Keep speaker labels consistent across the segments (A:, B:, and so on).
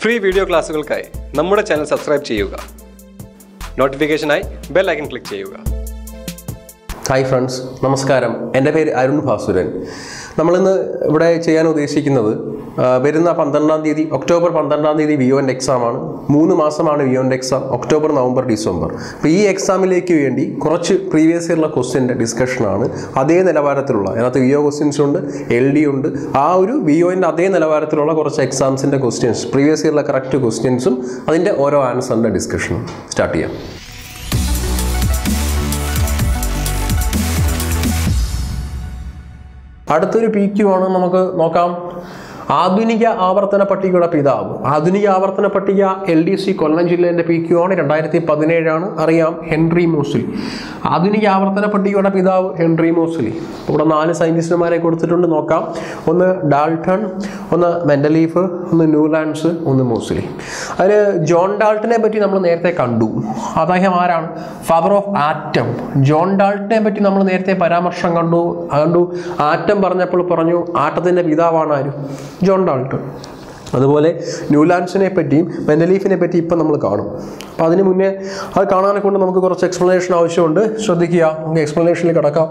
A: Free video ക്ലാസ്സുകൾക്കായി നമ്മുടെ channel subscribe ചെയ്യുക നോട്ടിഫിക്കേഷനായി ബെൽ ഐക്കൺ ക്ലിക്ക് ചെയ്യുക
B: ഹായ് ഫ്രണ്ട്സ് നമസ്കാരം എൻ്റെ പേര് അരുൺ ഭാസുരൻ നമ്മളിന്ന് ഇവിടെ ചെയ്യാൻ ഉദ്ദേശിക്കുന്നത് ആ, വരുന്ന പന്ത്രണ്ടാം തീയതി ഒക്ടോബർ പന്ത്രണ്ടാം തീയതി വി ഒൻ്റെ എക്സാമാണ് മൂന്ന് മാസമാണ് വി ഒൻ്റെ എക്സാം ഒക്ടോബർ നവംബർ ഡിസംബർ അപ്പോൾ ഈ എക്സാമിലേക്ക് വേണ്ടി കുറച്ച് പ്രീവിയസ് ഇയറുള്ള ക്വസ്റ്റ്യൻ്റെ ഡിസ്കഷനാണ് അതേ നിലവാരത്തിലുള്ള അതിനകത്ത് വി ഒ ക്വസ്റ്റ്യൻസ് ഉണ്ട് എൽ ഡി ഉണ്ട് ആ ഒരു വി ഒൻ്റെ അതേ നിലവാരത്തിലുള്ള കുറച്ച് എക്സാംസിൻ്റെ ക്വസ്റ്റ്യൻസ് പ്രീവിയസ് ഇയറിലെ കറക്റ്റ് ക്വസ്റ്റ്യൻസും അതിൻ്റെ ഓരോ ആൻസറിൻ്റെ ഡിസ്കഷനും സ്റ്റാർട്ട് ചെയ്യാം അടുത്തൊരു പി ക്യു ആണ് നമുക്ക് നോക്കാം ആധുനിക ആവർത്തന പട്ടികയുടെ പിതാവ് ആധുനിക ആവർത്തന പട്ടിക എൽ ഡി സി കൊല്ലം ജില്ലേൻ്റെ പി ക്യു ആണ് രണ്ടായിരത്തി പതിനേഴാണ് അറിയാം ഹെൻറി മോസിലി ആധുനിക ആവർത്തന പട്ടികയുടെ പിതാവ് ഹെൻറി മോസിലി ഇവിടെ നാല് സയൻറ്റിസ്റ്റുമാരെ കൊടുത്തിട്ടുണ്ട് നോക്കാം ഒന്ന് ഡാൾട്ടൺ ഒന്ന് മെൻഡലീഫ് ഒന്ന് ന്യൂലാൻഡ്സ് ഒന്ന് മോസിലി അതിൽ ജോൺ ഡാൾട്ടനെ പറ്റി നമ്മൾ നേരത്തെ കണ്ടു അദ്ദേഹം ആരാണ് ഫാദർ ഓഫ് ആറ്റം ജോൺ ഡാൾട്ടനെ പറ്റി നമ്മൾ നേരത്തെ പരാമർശം കണ്ടു കണ്ടു ആറ്റം പറഞ്ഞപ്പോൾ പറഞ്ഞു ആട്ടത്തിൻ്റെ പിതാവാണ് ആര് ജോൺ ഡാൾട്ടൺ അതുപോലെ ന്യൂലാൻഡ്സിനെ പറ്റിയും മെൻഡലീഫിനെ പറ്റി ഇപ്പം നമ്മൾ കാണും അപ്പോൾ അതിന് മുന്നേ അത് കാണാനെ കൊണ്ട് നമുക്ക് കുറച്ച് എക്സ്പ്ലനേഷൻ ആവശ്യമുണ്ട് ശ്രദ്ധിക്കുക നമുക്ക് എക്സ്പ്ലനേഷനിൽ കിടക്കാം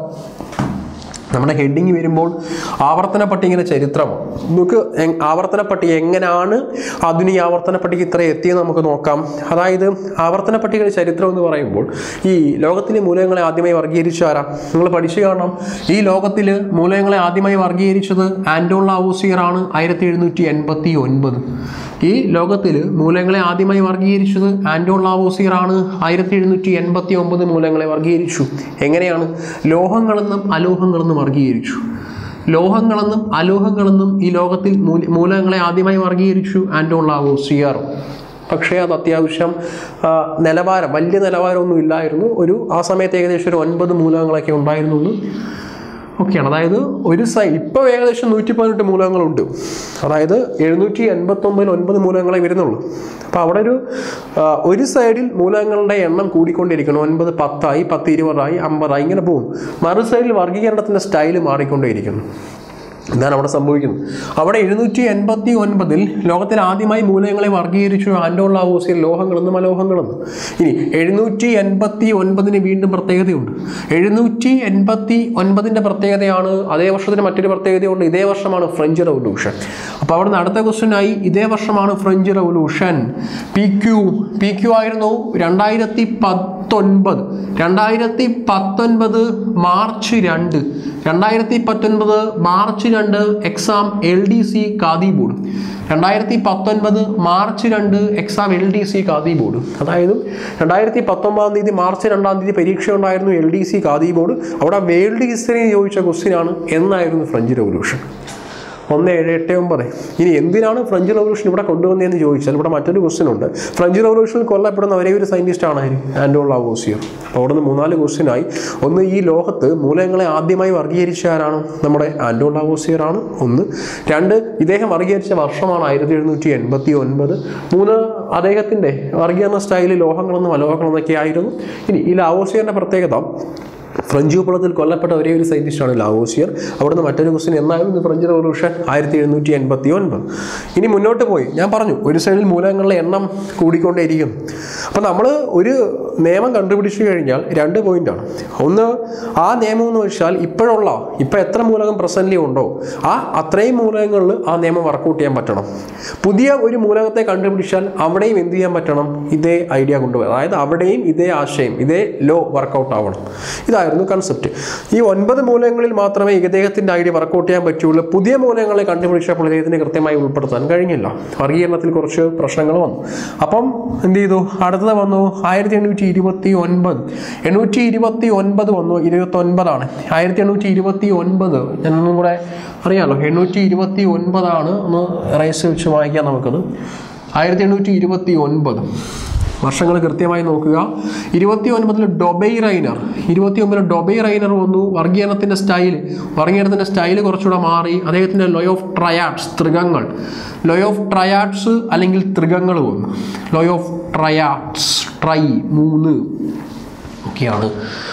B: നമ്മുടെ ഹെഡിങ് വരുമ്പോൾ ആവർത്തന പട്ടികയുടെ ചരിത്രമാണ് നമുക്ക് എങ്- ആവർത്തന പട്ടിക എങ്ങനെയാണ് ആധുനിക ആവർത്തന പട്ടിക ഇത്ര എത്തിയെന്ന് നമുക്ക് നോക്കാം അതായത് ആവർത്തന പട്ടികയുടെ ചരിത്രം എന്ന് പറയുമ്പോൾ ഈ ലോകത്തിലെ മൂലകങ്ങളെ ആദ്യമായി വർഗീകരിച്ച ആരാ നിങ്ങൾ പഠിച്ചു കാണണം ഈ ലോകത്തിൽ മൂലകങ്ങളെ ആദ്യമായി വർഗീകരിച്ചത് ആൻഡോൺ ലാവോസിയർ ആണ് ആയിരത്തി എഴുന്നൂറ്റി എൺപത്തി ഒൻപത് ഈ ലോകത്തിൽ മൂലകങ്ങളെ ആദ്യമായി വർഗീകരിച്ചത് ആൻഡോൺ ലാവോസിയർ ആണ് ആയിരത്തി എഴുന്നൂറ്റി എൺപത്തി ഒമ്പത് മൂലകങ്ങളെ വർഗീകരിച്ചു എങ്ങനെയാണ് ലോഹങ്ങളെന്നും അലോഹങ്ങളെന്നും വർഗീകരിച്ചു ലോഹങ്ങളെന്നും അലോഹങ്ങളെന്നും ഈ ലോകത്തിൽ മൂല- മൂലകങ്ങളെ ആദ്യമായി വർഗീകരിച്ചു ആൻഡോൺ ലാവോസിയർ പക്ഷേ അത് അത്യാവശ്യം ആ, നിലവാരം വലിയ നിലവാരമൊന്നും ഇല്ലായിരുന്നു ഒരു ആ സമയത്ത് ഏകദേശം ഒരു ഒൻപത് മൂലകങ്ങളൊക്കെ ഉണ്ടായിരുന്നുള്ളൂ ഓക്കെയാണ് അതായത് ഒരു സൈ ഇപ്പോൾ ഏകദേശം നൂറ്റി പതിനെട്ട് മൂലകങ്ങളുണ്ട് അതായത് എഴുന്നൂറ്റി എൺപത്തൊമ്പതിൽ ഒൻപത് മൂലകങ്ങളെ വരുന്നുള്ളൂ അപ്പോൾ അവിടെ ഒരു ആ, ഒരു സൈഡിൽ മൂലകങ്ങളുടെ എണ്ണം കൂടിക്കൊണ്ടിരിക്കണം ഒൻപത് പത്തായി പത്ത് ഇരുപതായി അമ്പതായി ഇങ്ങനെ പോകും മറു സൈഡിൽ വർഗീകരണത്തിൻ്റെ സ്റ്റൈല് മാറിക്കൊണ്ടേയിരിക്കുന്നു ഇതാണ് അവിടെ സംഭവിക്കുന്നത് അവിടെ എഴുന്നൂറ്റി എൺപത്തി ഒൻപതിൽ ലോകത്തിൽ ആദ്യമായി മൂലകങ്ങളെ വർഗീകരിച്ചു ആൻഡോൺ ലാവോസിയർ ലോഹങ്ങളെന്നും അലോഹങ്ങളെന്നും ഇനി എഴുന്നൂറ്റി എൺപത്തി ഒൻപതിന് വീണ്ടും പ്രത്യേകതയുണ്ട് എഴുന്നൂറ്റി എൺപത്തി ഒൻപതിൻ്റെ പ്രത്യേകതയാണ് അതേ വർഷത്തിന് മറ്റൊരു പ്രത്യേകതയുണ്ട് ഇതേ വർഷമാണ് ഫ്രഞ്ച് റവല്യൂഷൻ അപ്പോൾ അവിടെ അടുത്ത ക്വസ്റ്റ്യൻ ആയി ഇതേ വർഷമാണ് French revolution P Q P Q ആയിരുന്നു രണ്ടായിരത്തി പത്തൊൻപത് രണ്ടായിരത്തി പത്തൊൻപത് മാർച്ച് രണ്ട് രണ്ടായിരത്തി പത്തൊൻപത് മാർച്ച് രണ്ട് exam L D C Khadi board രണ്ടായിരത്തി പത്തൊൻപത് മാർച്ച് രണ്ട് exam L D C Khadi board അതായത് രണ്ടായിരത്തി പത്തൊമ്പതാം തീയതി മാർച്ച് രണ്ടാം തീയതി പരീക്ഷ ഉണ്ടായിരുന്നു L D C Khadi board അവിടെ വേൾഡ് ഹിസ്റ്ററി ചോദിച്ച ക്വസ്റ്റ്യനാണ് എന്നായിരുന്നു ഫ്രഞ്ച് റവല്യൂഷൻ ഒന്ന് ഏഴ് എട്ട് ഒമ്പത് ഇനി എന്തിനാണ് ഫ്രഞ്ച് റവല്യൂഷൻ ഇവിടെ കൊണ്ടുവന്നതെന്ന് ചോദിച്ചാൽ ഇവിടെ മറ്റൊരു ക്വസ്റ്റ്യൻ ഉണ്ട് ഫ്രഞ്ച് റവല്യൂഷനിൽ കൊല്ലപ്പെടുന്ന ഒരേ ഒരു സയൻറ്റിസ്റ്റ് ആണ് ആര്? ആൻഡോൺ ലാവോസിയർ അപ്പോൾ അവിടെ നിന്ന് മൂന്നാല് ക്വസ്റ്റ്യനായി ഒന്ന് ഈ ലോകത്ത് മൂലകങ്ങളെ ആദ്യമായി വർഗീകരിച്ച ആരാണ് നമ്മുടെ ആൻഡോൺ ലാവോസിയർ ആണ് ഒന്ന് രണ്ട് ഇദ്ദേഹം വർഗീകരിച്ച വർഷമാണ് ആയിരത്തി എഴുന്നൂറ്റി എൺപത്തി ഒൻപത് മൂന്ന് അദ്ദേഹത്തിൻ്റെ വർഗീകരണ സ്റ്റൈലിൽ ലോഹങ്ങളെന്നും അലോഹങ്ങളെന്നൊക്കെ ആയിരുന്നു ഇനി ഈ ലാവോസിയറിൻ്റെ പ്രത്യേകത ഫ്രഞ്ച് വിപ്ലവത്തിൽ കൊല്ലപ്പെട്ട ഒരേ ഒരു സയൻറ്റിസ്റ്റാണ് ലാവോസിയർ അവിടുന്ന് മറ്റൊരു ക്വസ്റ്റ്യൻ എന്നായിരുന്നു ഫ്രഞ്ച് റവല്യൂഷൻ ആയിരത്തി എഴുന്നൂറ്റി എൺപത്തി ഒൻപത് ഇനി മുന്നോട്ട് പോയി ഞാൻ പറഞ്ഞു ഒരു സൈഡിൽ മൂലകങ്ങളുടെ എണ്ണം കൂടിക്കൊണ്ടേയിരിക്കും അപ്പം നമ്മൾ ഒരു നിയമം കണ്ടുപിടിച്ചു കഴിഞ്ഞാൽ രണ്ട് പോയിന്റാണ് ഒന്ന് ആ നിയമം എന്ന് വെച്ചാൽ ഇപ്പോഴുള്ള ഇപ്പം എത്ര മൂലകം പ്രസൻ്റ്ലി ഉണ്ടോ ആ അത്രയും മൂലകങ്ങളിൽ ആ നിയമം വർക്കൗട്ട് ചെയ്യാൻ പറ്റണം പുതിയ ഒരു മൂലകത്തെ കണ്ടുപിടിച്ചാൽ അവിടെയും എന്ത് ചെയ്യാൻ പറ്റണം ഇതേ ഐഡിയ കൊണ്ടുപോകുക അതായത് അവിടെയും ഇതേ ആശയം ഇതേ ലോ വർക്കൗട്ട് ആവണം ഇതായിരുന്നു കൺസെപ്റ്റ് ഈ ഒൻപത് മൂലകങ്ങളിൽ മാത്രമേ ഇദ്ദേഹത്തിൻ്റെ ഐഡിയ വർക്കൗട്ട് ചെയ്യാൻ പറ്റുള്ളൂ പുതിയ മൂലകങ്ങളെ കണ്ടുപിടിച്ചപ്പോൾ ഇദ്ദേഹത്തിന് കൃത്യമായി ഉൾപ്പെടുത്താൻ കഴിഞ്ഞില്ല വർഗീകരണത്തിൽ കുറച്ച് പ്രശ്നങ്ങൾ വന്നു അപ്പം എന്ത് ചെയ്തു അടുത്തത് വന്നു ആയിരത്തി എണ്ണൂറ്റി ഇരുപത്തി ഒൻപത് എണ്ണൂറ്റി ഇരുപത്തി ഒൻപത് വന്നു ഇരുപത്തി ഒൻപതാണ് ആയിരത്തി എണ്ണൂറ്റി ഇരുപത്തി ഒൻപത് ഞാനൊന്നും കൂടെ അറിയാമല്ലോ എണ്ണൂറ്റി ഇരുപത്തി ഒൻപതാണ് ഒന്ന് റൈസ് വെച്ച് വായിക്കാം നമുക്കത് ആയിരത്തി എണ്ണൂറ്റി ഇരുപത്തി ഒൻപത് വർഷങ്ങൾ കൃത്യമായി നോക്കുക ഇരുപത്തി ഒൻപതിൽ ഡൊബൈ റൈനർ ഇരുപത്തി ഒമ്പതിൽ ഡൊബൈ റൈനർ വന്നു വർഗീകരണത്തിൻ്റെ സ്റ്റൈൽ വർഗീകരണത്തിൻ്റെ സ്റ്റൈൽ കുറച്ചുകൂടെ മാറി അദ്ദേഹത്തിൻ്റെ ലോ ഓഫ് ട്രയാഡ്സ് തൃഗങ്ങൾ ലോ ഓഫ് ട്രയാഡ്സ് അല്ലെങ്കിൽ തൃഗങ്ങൾ വന്നു ലോ ഓഫ് ട്രയാഡ്സ് ട്രൈ മൂന്ന് ഒക്കെയാണ്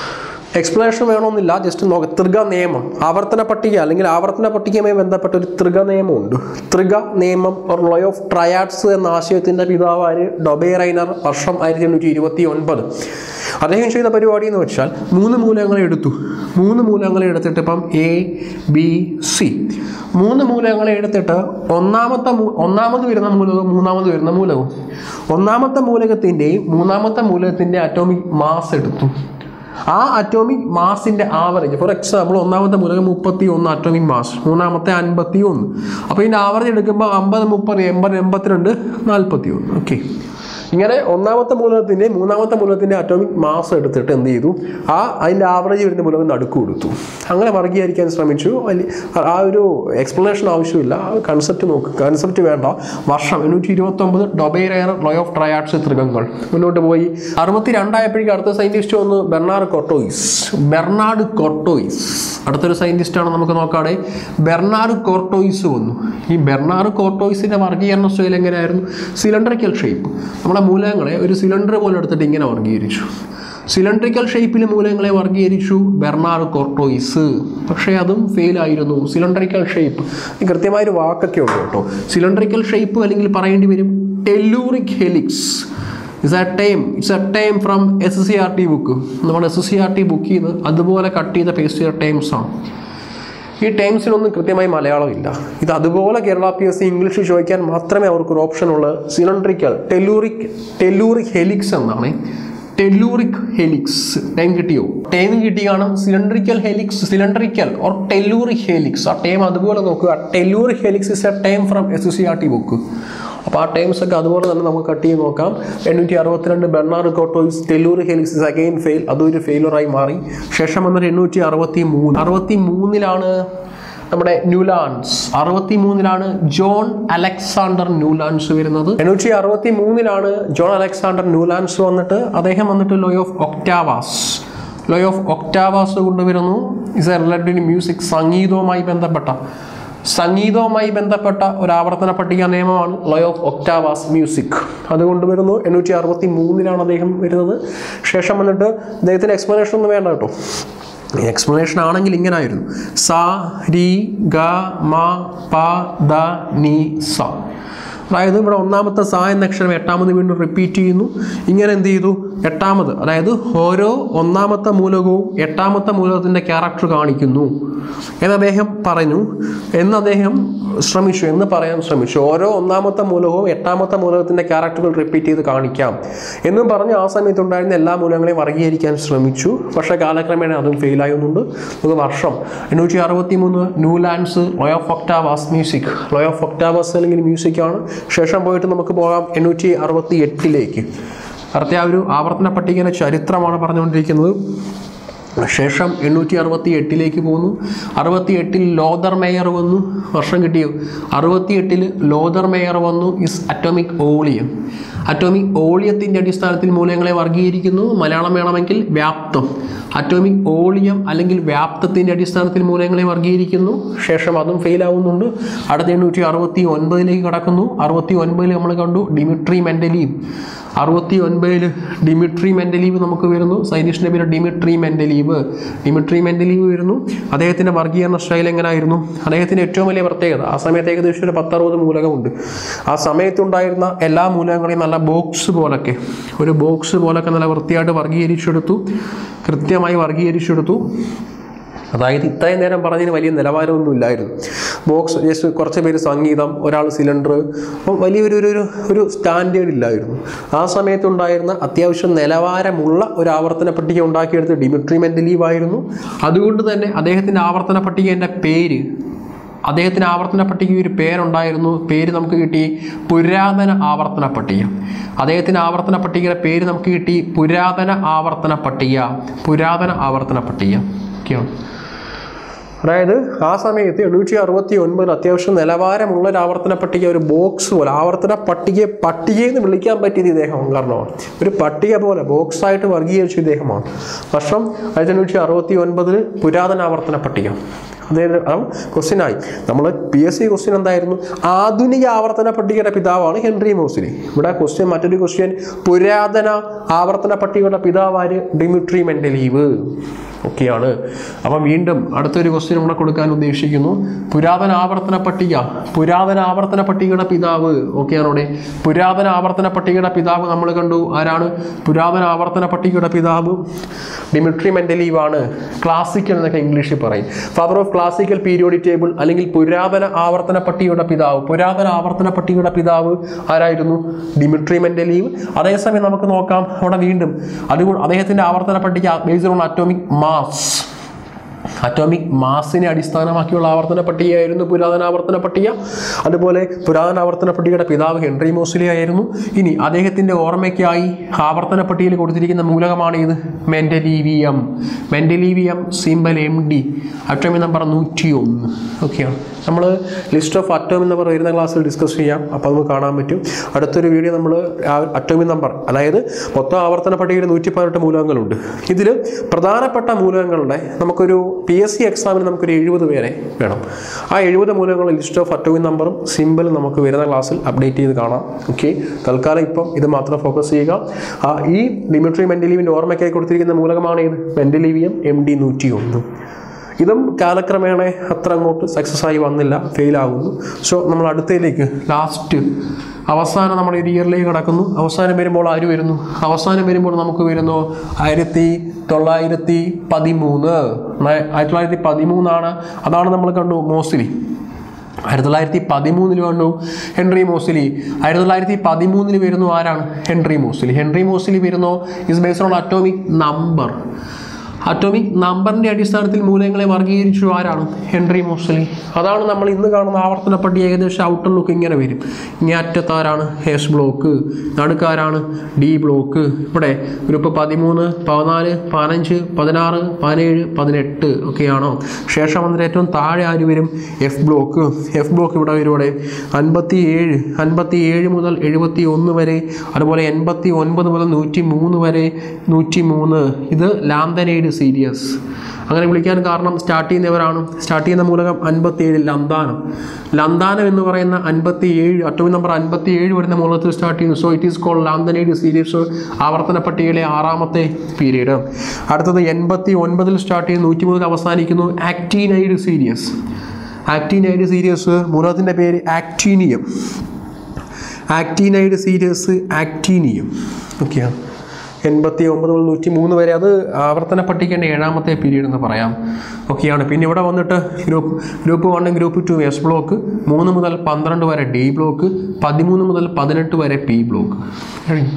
B: എക്സ്പ്ലനേഷൻ വേണമെന്നില്ല ജസ്റ്റ് നോക്ക ത്രിക നിയമം ആവർത്തന പട്ടിക അല്ലെങ്കിൽ ആവർത്തന പട്ടികയുമായി ബന്ധപ്പെട്ട ഒരു ത്രിക നിയമമുണ്ട് ത്രിക നിയമം ഓർ ലോ ഓഫ് ട്രയാഡ്സ് എന്ന ആശയത്തിൻ്റെ പിതാവാര് ഡൊബേ റൈനർ വർഷം ആയിരത്തി എണ്ണൂറ്റി ഇരുപത്തി ഒൻപത് അദ്ദേഹം ചെയ്ത പരിപാടി എന്ന് വെച്ചാൽ മൂന്ന് മൂലകങ്ങളെ എടുത്തു മൂന്ന് മൂലകങ്ങളെ എടുത്തിട്ട് ഇപ്പം എ ബി സി മൂന്ന് മൂലകങ്ങളെ എടുത്തിട്ട് ഒന്നാമത്തെ മൂ- ഒന്നാമത് വരുന്ന മൂലകവും മൂന്നാമത് വരുന്ന മൂലകവും ഒന്നാമത്തെ മൂലകത്തിൻ്റെയും മൂന്നാമത്തെ മൂലകത്തിൻ്റെ അറ്റോമിക് മാസ് എടുത്തു ആ അറ്റോമിക് മാസിന്റെ ആവറേജ് ഫോർ എക്സാമ്പിൾ ഒന്നാമത്തെ മൂലകം മുപ്പത്തി ഒന്ന് അറ്റോമിക് മാസ് മൂന്നാമത്തെ അൻപത്തി ഒന്ന് അപ്പോൾ ഇതിൻ്റെ ആവറേജ് എടുക്കുമ്പോൾ അമ്പത് മുപ്പത് എൺപത് എൺപത്തിരണ്ട് നാൽപ്പത്തി ഒന്ന് ഓക്കെ ഇങ്ങനെ ഒന്നാമത്തെ മൂലകത്തിൻ്റെ മൂന്നാമത്തെ മൂലകത്തിൻ്റെ അറ്റോമിക് മാസ് എടുത്തിട്ട് എന്ത് ചെയ്തു ആ അതിൻ്റെ ആവറേജ് വരുന്ന മൂലകം നടുക്ക് കൊടുത്തു അങ്ങനെ വർഗീകരിക്കാൻ ശ്രമിച്ചു വലിയ ആ ഒരു എക്സ്പ്ലനേഷൻ ആവശ്യമില്ല കൺസെപ്റ്റ് നോക്ക് കൺസെപ്റ്റ് വേണ്ട വർഷം എണ്ണൂറ്റി ഇരുപത്തൊമ്പത് ഡൊബൈറയർ ലോ ഓഫ് ട്രയാഡ്സ് ത്രികങ്ങൾ മുന്നോട്ട് പോയി അറുപത്തി രണ്ടായപ്പോഴേക്കും അടുത്ത സയൻറ്റിസ്റ്റ് വന്നു ബെർണാഡ് കോർട്ടോയിസ് ബെർണാഡ് കോർട്ടോയിസ് അടുത്തൊരു സയൻറ്റിസ്റ്റാണ് നമുക്ക് നോക്കാടെ ബെർണാഡ് കോർട്ടോയിസ് വന്നു ഈ ബെർണാഡ് കോർട്ടോയിസിൻ്റെ വർഗീകരണ സ്റ്റൈൽ എങ്ങനെയായിരുന്നു സിലിണ്ടറിക്കൽ ഷേപ്പ് നമ്മുടെ മൂലകങ്ങളെ ഒരു സിലിണ്ടർ പോലെ എടുത്തിട്ട് ഇങ്ങനെ വർഗീകരിച്ചു സിലിണ്ടറിക്കൽ ഷേപ്പിൽ മൂലകങ്ങളെ വർഗീകരിച്ചു ബെർണാഡ് കോർട്ടോയിസ് പക്ഷേ അതും ഫെയിൽ ആയിരുന്നു സിലിണ്ടറിക്കൽ ഷേപ്പ് കൃത്യമായൊരു വാക്കൊക്കെ ഉണ്ട് കേട്ടോ സിലിണ്ടറിക്കൽ ഷേപ്പ് അല്ലെങ്കിൽ പറയേണ്ടി വരും telluric helix is a time it's a time from S C R T book നമ്മൾ S C R T book ചെയ്ത് അതുപോലെ കട്ട് ചെയ്ത പേസ്റ്റ് ചെയ്ത ടൈംസ് ആണ് ഈ ടൈംസിനൊന്നും കൃത്യമായി മലയാളമില്ല ഇത് അതുപോലെ Kerala P S C English ചോദിക്കാൻ മാത്രമേ അവർക്കൊരു ഓപ്ഷൻ ഉള്ളൂ സിലിണ്ടറിക്കൽ ടെല്ലൂറിക് ടെല്ലൂറിക് ഹെലിക്സ് എന്നാണ് ടെല്ലൂറിക് ഹെലിക്സ് ടൈം കിട്ടിയോ ടൈം കിട്ടി കാണും cylindrical helix cylindrical or telluric helix ആ ടൈം അതുപോലെ നോക്കുക telluric helix is a time from S C R T book അപ്പോൾ ആ ടൈംസ് ഒക്കെ അതുപോലെ തന്നെ നമുക്ക് കട്ട് ചെയ്ത് നോക്കാം എണ്ണൂറ്റി അറുപത്തിരണ്ട് Bernard Courtois telluric helix is again fail അതൊരു ഫെയിലറായി മാറി ശേഷം വന്നിട്ട് എണ്ണൂറ്റി അറുപത്തി മൂന്ന് അറുപത്തി മൂന്നിലാണ് നമ്മുടെ ന്യൂലാൻസ് അറുപത്തി മൂന്നിലാണ് ജോൺ അലക്സാണ്ടർ ന്യൂലാൻസ് വരുന്നത് എണ്ണൂറ്റി അറുപത്തി മൂന്നിലാണ് ജോൺ അലക്സാണ്ടർ ന്യൂലാൻസ് വന്നിട്ട് അദ്ദേഹം വന്നിട്ട് law of octaves law of octaves കൊണ്ടുവരുന്നു ഇസ് എ റിലേറ്റഡ് മ്യൂസിക് സംഗീതവുമായി ബന്ധപ്പെട്ട സംഗീതവുമായി ബന്ധപ്പെട്ട ഒരു ആവർത്തന പട്ടിക നിയമമാണ് ലോ ഓഫ് ഒക്ടാവാസ് മ്യൂസിക് അത് കൊണ്ടുവരുന്നു എണ്ണൂറ്റി അറുപത്തി മൂന്നിലാണ് അദ്ദേഹം വരുന്നത് ശേഷം വന്നിട്ട് അദ്ദേഹത്തിന് എക്സ്പ്ലനേഷൻ ഒന്നും വേണ്ട കേട്ടോ എക്സ്പ്ലനേഷൻ ആണെങ്കിൽ ഇങ്ങനായിരുന്നു സ രി ഗ മ പ ദ നി സ അതായത് ഇവിടെ ഒന്നാമത്തെ സ എന്ന അക്ഷരം എട്ടാമത് വീണ്ടും റിപ്പീറ്റ് ചെയ്യുന്നു ഇങ്ങനെ എന്ത് ചെയ്തു എട്ടാമത് അതായത് ഓരോ ഒന്നാമത്തെ മൂലകവും എട്ടാമത്തെ മൂലകത്തിൻ്റെ ക്യാരക്ടർ കാണിക്കുന്നു എന്ന് അദ്ദേഹം പറഞ്ഞു എന്ന് അദ്ദേഹം ശ്രമിച്ചു എന്ന് പറയാൻ ശ്രമിച്ചു ഓരോ ഒന്നാമത്തെ മൂലകവും എട്ടാമത്തെ മൂലകത്തിൻ്റെ ക്യാരക്ടറുകൾ റിപ്പീറ്റ് ചെയ്ത് കാണിക്കാം എന്നും പറഞ്ഞ് ആ സമയത്തുണ്ടായിരുന്ന എല്ലാ മൂലങ്ങളെയും വർഗീകരിക്കാൻ ശ്രമിച്ചു പക്ഷേ കാലക്രമേണ അതും ഫെയിലായുന്നുണ്ട് നമുക്ക് വർഷം എണ്ണൂറ്റി അറുപത്തി മൂന്ന് Newlands law of octaves music law of octaves അല്ലെങ്കിൽ മ്യൂസിക് ആണ് ശേഷം പോയിട്ട് നമുക്ക് പോകാം എണ്ണൂറ്റി അറുപത്തി എട്ടിലേക്ക് അടുത്ത ആ ഒരു ആവർത്തന പട്ടികയുടെ ചരിത്രമാണ് പറഞ്ഞുകൊണ്ടിരിക്കുന്നത് ശേഷം എണ്ണൂറ്റി അറുപത്തി എട്ടിലേക്ക് പോന്നു അറുപത്തി എട്ടിൽ ലോദർ മേയർ വന്നു വർഷം കിട്ടിയോ അറുപത്തി എട്ടിൽ ലോദർ മേയർ വന്നു ഇസ് അറ്റോമിക് ഓളിയം അറ്റോമിക് ഓളിയത്തിൻ്റെ അടിസ്ഥാനത്തിൽ മൂലകങ്ങളെ വർഗീകരിക്കുന്നു മലയാളം വേണമെങ്കിൽ വ്യാപ്തം അറ്റോമിക് ഓളിയം അല്ലെങ്കിൽ വ്യാപ്തത്തിൻ്റെ അടിസ്ഥാനത്തിൽ മൂലകങ്ങളെ വർഗീകരിക്കുന്നു ശേഷം അതും ഫെയിൽ ആവുന്നുണ്ട് അടുത്ത എണ്ണൂറ്റി അറുപത്തി ഒൻപതിലേക്ക് കടക്കുന്നു അറുപത്തി ഒൻപതിൽ നമ്മൾ കണ്ടു ഡിമിട്രി മെൻ്റലീവ് അറുപത്തി ഒൻപതിൽ ഡിമിട്രി മെൻ്റലീവ് നമുക്ക് വരുന്നു സൈന്റിസ്റ്റിൻ്റെ പേര് ഡിമിട്രി മെൻ്റലീവ് ഡിമിട്രി മെൻ്റലീവ് വരുന്നു അദ്ദേഹത്തിൻ്റെ വർഗീകരണ സ്റ്റൈൽ എങ്ങനെയായിരുന്നു അദ്ദേഹത്തിൻ്റെ ഏറ്റവും വലിയ പ്രത്യേകത ആ സമയത്ത് ഏകദേശം ഒരു പത്തറുപത് മൂലകമുണ്ട് ആ സമയത്തുണ്ടായിരുന്ന എല്ലാ മൂലകങ്ങളെയും നല്ല ബോക്സ് പോലൊക്കെ ഒരു ബോക്സ് പോലൊക്കെ നല്ല വൃത്തിയായിട്ട് വർഗീകരിച്ചെടുത്തു കൃത്യമായി വർഗീകരിച്ചെടുത്തു അതായത് ഇത്രയും നേരം പറഞ്ഞതിന് വലിയ നിലവാരമൊന്നും ഇല്ലായിരുന്നു ബോക്സ് ജസ്റ്റ് കുറച്ച് പേര് സംഗീതം ഒരാൾ സിലിണ്ടർ അപ്പം വലിയൊരു ഒരു ഒരു ഒരു സ്റ്റാൻഡേർഡ് ഇല്ലായിരുന്നു ആ സമയത്തുണ്ടായിരുന്ന അത്യാവശ്യം നിലവാരമുള്ള ഒരു ആവർത്തന പട്ടിക ഉണ്ടാക്കിയെടുത്ത് ഡിമിട്രി മെൻ്റലീവ് ആയിരുന്നു അതുകൊണ്ട് തന്നെ അദ്ദേഹത്തിൻ്റെ ആവർത്തന പട്ടികേൻ്റെ പേര് അദ്ദേഹത്തിന് ആവർത്തന പട്ടിക ഒരു പേരുണ്ടായിരുന്നു പേര് നമുക്ക് കിട്ടി പുരാതന ആവർത്തന പട്ടിക അദ്ദേഹത്തിന് ആവർത്തന പട്ടികയുടെ പേര് നമുക്ക് കിട്ടി പുരാതന ആവർത്തന പട്ടിക പുരാതന ആവർത്തന പട്ടിക ഓക്കെയാണ് അതായത് ആ സമയത്ത് എണ്ണൂറ്റി അറുപത്തി ഒൻപത് അത്യാവശ്യം നിലവാരമുള്ള ഒരു ആവർത്തന പട്ടിക ഒരു ബോക്സ് പോലെ ആവർത്തന പട്ടികയെ പട്ടികയെന്ന് വിളിക്കാൻ പറ്റിയത് ഇദ്ദേഹം കാരണമാണ് ഒരു പട്ടിക പോലെ ബോക്സ് ആയിട്ട് വർഗീകരിച്ച ഇദ്ദേഹമാണ് വർഷം ആയിരത്തി എണ്ണൂറ്റി അറുപത്തി ഒൻപതിൽ പുരാതന ആവർത്തന പട്ടിക അതായത് ക്വസ്റ്റ്യൻ ആയി നമ്മൾ പി എസ് സി ക്വസ്റ്റ്യൻ എന്തായിരുന്നു ആധുനിക ആവർത്തന പട്ടികയുടെ പിതാവാണ് ഹെൻറി മോസിലി ഇവിടെ ക്വസ്റ്റ്യൻ മറ്റൊരു ക്വസ്റ്റ്യൻ പുരാതന ആവർത്തന പട്ടികയുടെ പിതാവാര് ഡിമിട്രി മെൻ്റലീവ് ഓക്കെയാണ് അപ്പം വീണ്ടും അടുത്തൊരു ക്വസ്റ്റ്യൻ കൂടെ കൊടുക്കാൻ ഉദ്ദേശിക്കുന്നു പുരാതന ആവർത്തന പട്ടിക പുരാതന ആവർത്തന പട്ടികയുടെ പിതാവ് ഓക്കെയാണ് ഇവിടെ പുരാതന ആവർത്തന പട്ടികയുടെ പിതാവ് നമ്മൾ കണ്ടു ആരാണ് പുരാതന ആവർത്തന പട്ടികയുടെ പിതാവ് ഡിമിട്രി മെൻഡലീവ് ആണ് ക്ലാസിക്കൽ എന്നൊക്കെ ഇംഗ്ലീഷിൽ പറയും father of classical periodic table അല്ലെങ്കിൽ പുരാതന ആവർത്തന പട്ടികയുടെ പിതാവ് പുരാതന ആവർത്തന പട്ടികയുടെ പിതാവ് ആരായിരുന്നു ഡിമിട്രി മെൻഡലീവ് അതേസമയം നമുക്ക് നോക്കാം അവിടെ വീണ്ടും അതുകൊണ്ട് അദ്ദേഹത്തിന്റെ ആവർത്തന പട്ടിക based on atomic mass atomic മാസിനെ അടിസ്ഥാനമാക്കിയുള്ള ആവർത്തന പട്ടികയായിരുന്നു പുരാതന ആവർത്തന പട്ടിക അതുപോലെ പുരാതന ആവർത്തന പട്ടികയുടെ പിതാവ് ഹെൻറി മോസ്ലി ആയിരുന്നു ഇനി അദ്ദേഹത്തിൻ്റെ ഓർമ്മയ്ക്കായി ആവർത്തന പട്ടികയിൽ കൊടുത്തിരിക്കുന്ന മൂലകമാണ് ഇത് mendelevium mendelevium symbol M D atomic number നൂറ്റി ഒന്ന് ഓക്കെയാണ് നമ്മൾ ലിസ്റ്റ് ഓഫ് അറ്റോമിക് നമ്പർ വരുന്ന ക്ലാസ്സിൽ ഡിസ്കസ് ചെയ്യാം അപ്പോൾ നമുക്ക് കാണാൻ പറ്റും അടുത്തൊരു വീഡിയോ നമ്മൾ അറ്റോമിക് നമ്പർ അതായത് മൊത്തം ആവർത്തന പട്ടികയിൽ നൂറ്റി പതിനെട്ട് മൂലകങ്ങളുണ്ട് ഇതിൽ പ്രധാനപ്പെട്ട മൂലകങ്ങളുടെ നമുക്കൊരു പി എസ് സി എക്സാമിന് നമുക്കൊരു എഴുപത് പേരെ വേണം ആ എഴുപത് മൂലകങ്ങളുടെ ലിസ്റ്റ് ഓഫ് അറ്റോമിക് നമ്പറും സിമ്പിളും നമുക്ക് വരുന്ന ക്ലാസ്സിൽ അപ്ഡേറ്റ് ചെയ്ത് കാണാം ഓക്കെ തൽക്കാലം ഇപ്പം ഇത് മാത്രം ഫോക്കസ് ചെയ്യുക ആ, ഈ ഡിമിട്രി മെൻഡലീവിൻ്റെ ഓർമ്മയ്ക്കായി കൊടുത്തിരിക്കുന്ന മൂലകമാണ് ഇത് മെൻഡലീവിയം എം ഡി നൂറ്റി ഒന്ന് ഇതും കാലക്രമേണ അത്ര അങ്ങോട്ട് സക്സസ് ആയി വന്നില്ല ഫെയിൽ ആകുന്നു സോ നമ്മൾ അടുത്തതിലേക്ക് ലാസ്റ്റ് അവസാനം നമ്മൾ ഒരു ഇയറിലേക്ക് കടക്കുന്നു അവസാനം വരുമ്പോൾ ആര് വരുന്നു അവസാനം വരുമ്പോൾ നമുക്ക് വരുന്നു ആയിരത്തി തൊള്ളായിരത്തി പതിമൂന്ന് ന- ആയിരത്തി തൊള്ളായിരത്തി പതിമൂന്നാണ് അതാണ് നമ്മൾ കണ്ടു മോസ്ലി ആയിരത്തി തൊള്ളായിരത്തി പതിമൂന്നിൽ വന്നു ഹെൻറി മോസ്ലി ആയിരത്തി തൊള്ളായിരത്തി പതിമൂന്നിൽ വരുന്നു ആരാണ് ഹെൻറി മോസ്ലി ഹെൻറി മോസ്ലി വരുന്നു is based on atomic number atomic നമ്പറിന്റെ അടിസ്ഥാനത്തിൽ മൂലകങ്ങളെ വർഗീകരിച്ചു ആരാണ് ഹെൻറി മോസ്ലി അതാണ് നമ്മൾ ഇന്ന് കാണുന്ന ആവർത്തന പട്ടിക ഏകദേശം ഔട്ടർ ലുക്ക് ഇങ്ങനെ വരും ഇങ്ങേ അറ്റത്താരാണ് എസ് ബ്ലോക്ക് നടുക്കാരാണ് ഡി ബ്ലോക്ക് ഇവിടെ ഗ്രൂപ്പ് പതിമൂന്ന് പതിനാല് പതിനഞ്ച് പതിനാറ് പതിനേഴ് പതിനെട്ട് ഒക്കെയാണോ ശേഷം വന്നിട്ട് ഏറ്റവും താഴെ ആര് വരും എഫ് ബ്ലോക്ക് എഫ് ബ്ലോക്ക് ഇവിടെ വരും ഇവിടെ അൻപത്തി ഏഴ് അൻപത്തി ഏഴ് മുതൽ എഴുപത്തി ഒന്ന് വരെ അതുപോലെ എൺപത്തി ഒൻപത് മുതൽ നൂറ്റി മൂന്ന് വരെ നൂറ്റി മൂന്ന് ഇത് ലാന്തനൈഡ് സീരിയസ് അങ്ങനെ വിളിക്കാൻ കാരണം സ്റ്റാർട്ട് ചെയ്യുന്നവരാണ് സ്റ്റാർട്ട് ചെയ്യുന്ന മൂലകം അൻപത്തി ഏഴ് ലന്താനം ലന്താനം എന്ന് പറയുന്ന അൻപത്തി ഏഴ് അറ്റോമിക് നമ്പർ അൻപത്തി ഏഴ് വരുന്ന മൂലത്തിൽ സ്റ്റാർട്ട് ചെയ്യുന്നു so it is called lanthanide series ആവർത്തന പട്ടികയിലെ ആറാമത്തെ പീരീഡ് അടുത്തത് എൺപത്തി ഒൻപതിൽ സ്റ്റാർട്ട് ചെയ്ത് നൂറ്റി മൂന്നിൽ അവസാനിക്കുന്നു ആക്ടീനൈഡ് സീരീസ് ആക്ടീനൈഡ് സീരീസ് മൂലകത്തിൻ്റെ പേര് ആക്ടീനിയം ആക്ടീനൈഡ് സീരീസ് ആക്ടീനിയം ഓക്കെയാണ് എൺപത്തി ഒമ്പത് മുതൽ നൂറ്റി മൂന്ന് വരെ അത് ആവർത്തന പട്ടികയുടെ ഏഴാമത്തെ പീരീഡ് എന്ന് പറയാം ഓക്കെയാണ് പിന്നെ ഇവിടെ വന്നിട്ട് ഗ്രൂപ്പ് ഗ്രൂപ്പ് വണ്ണും ഗ്രൂപ്പ് ടു എസ് ബ്ലോക്ക് മൂന്ന് മുതൽ പന്ത്രണ്ട് വരെ ഡി ബ്ലോക്ക് പതിമൂന്ന് മുതൽ പതിനെട്ട് വരെ പി ബ്ലോക്ക് കഴിഞ്ഞു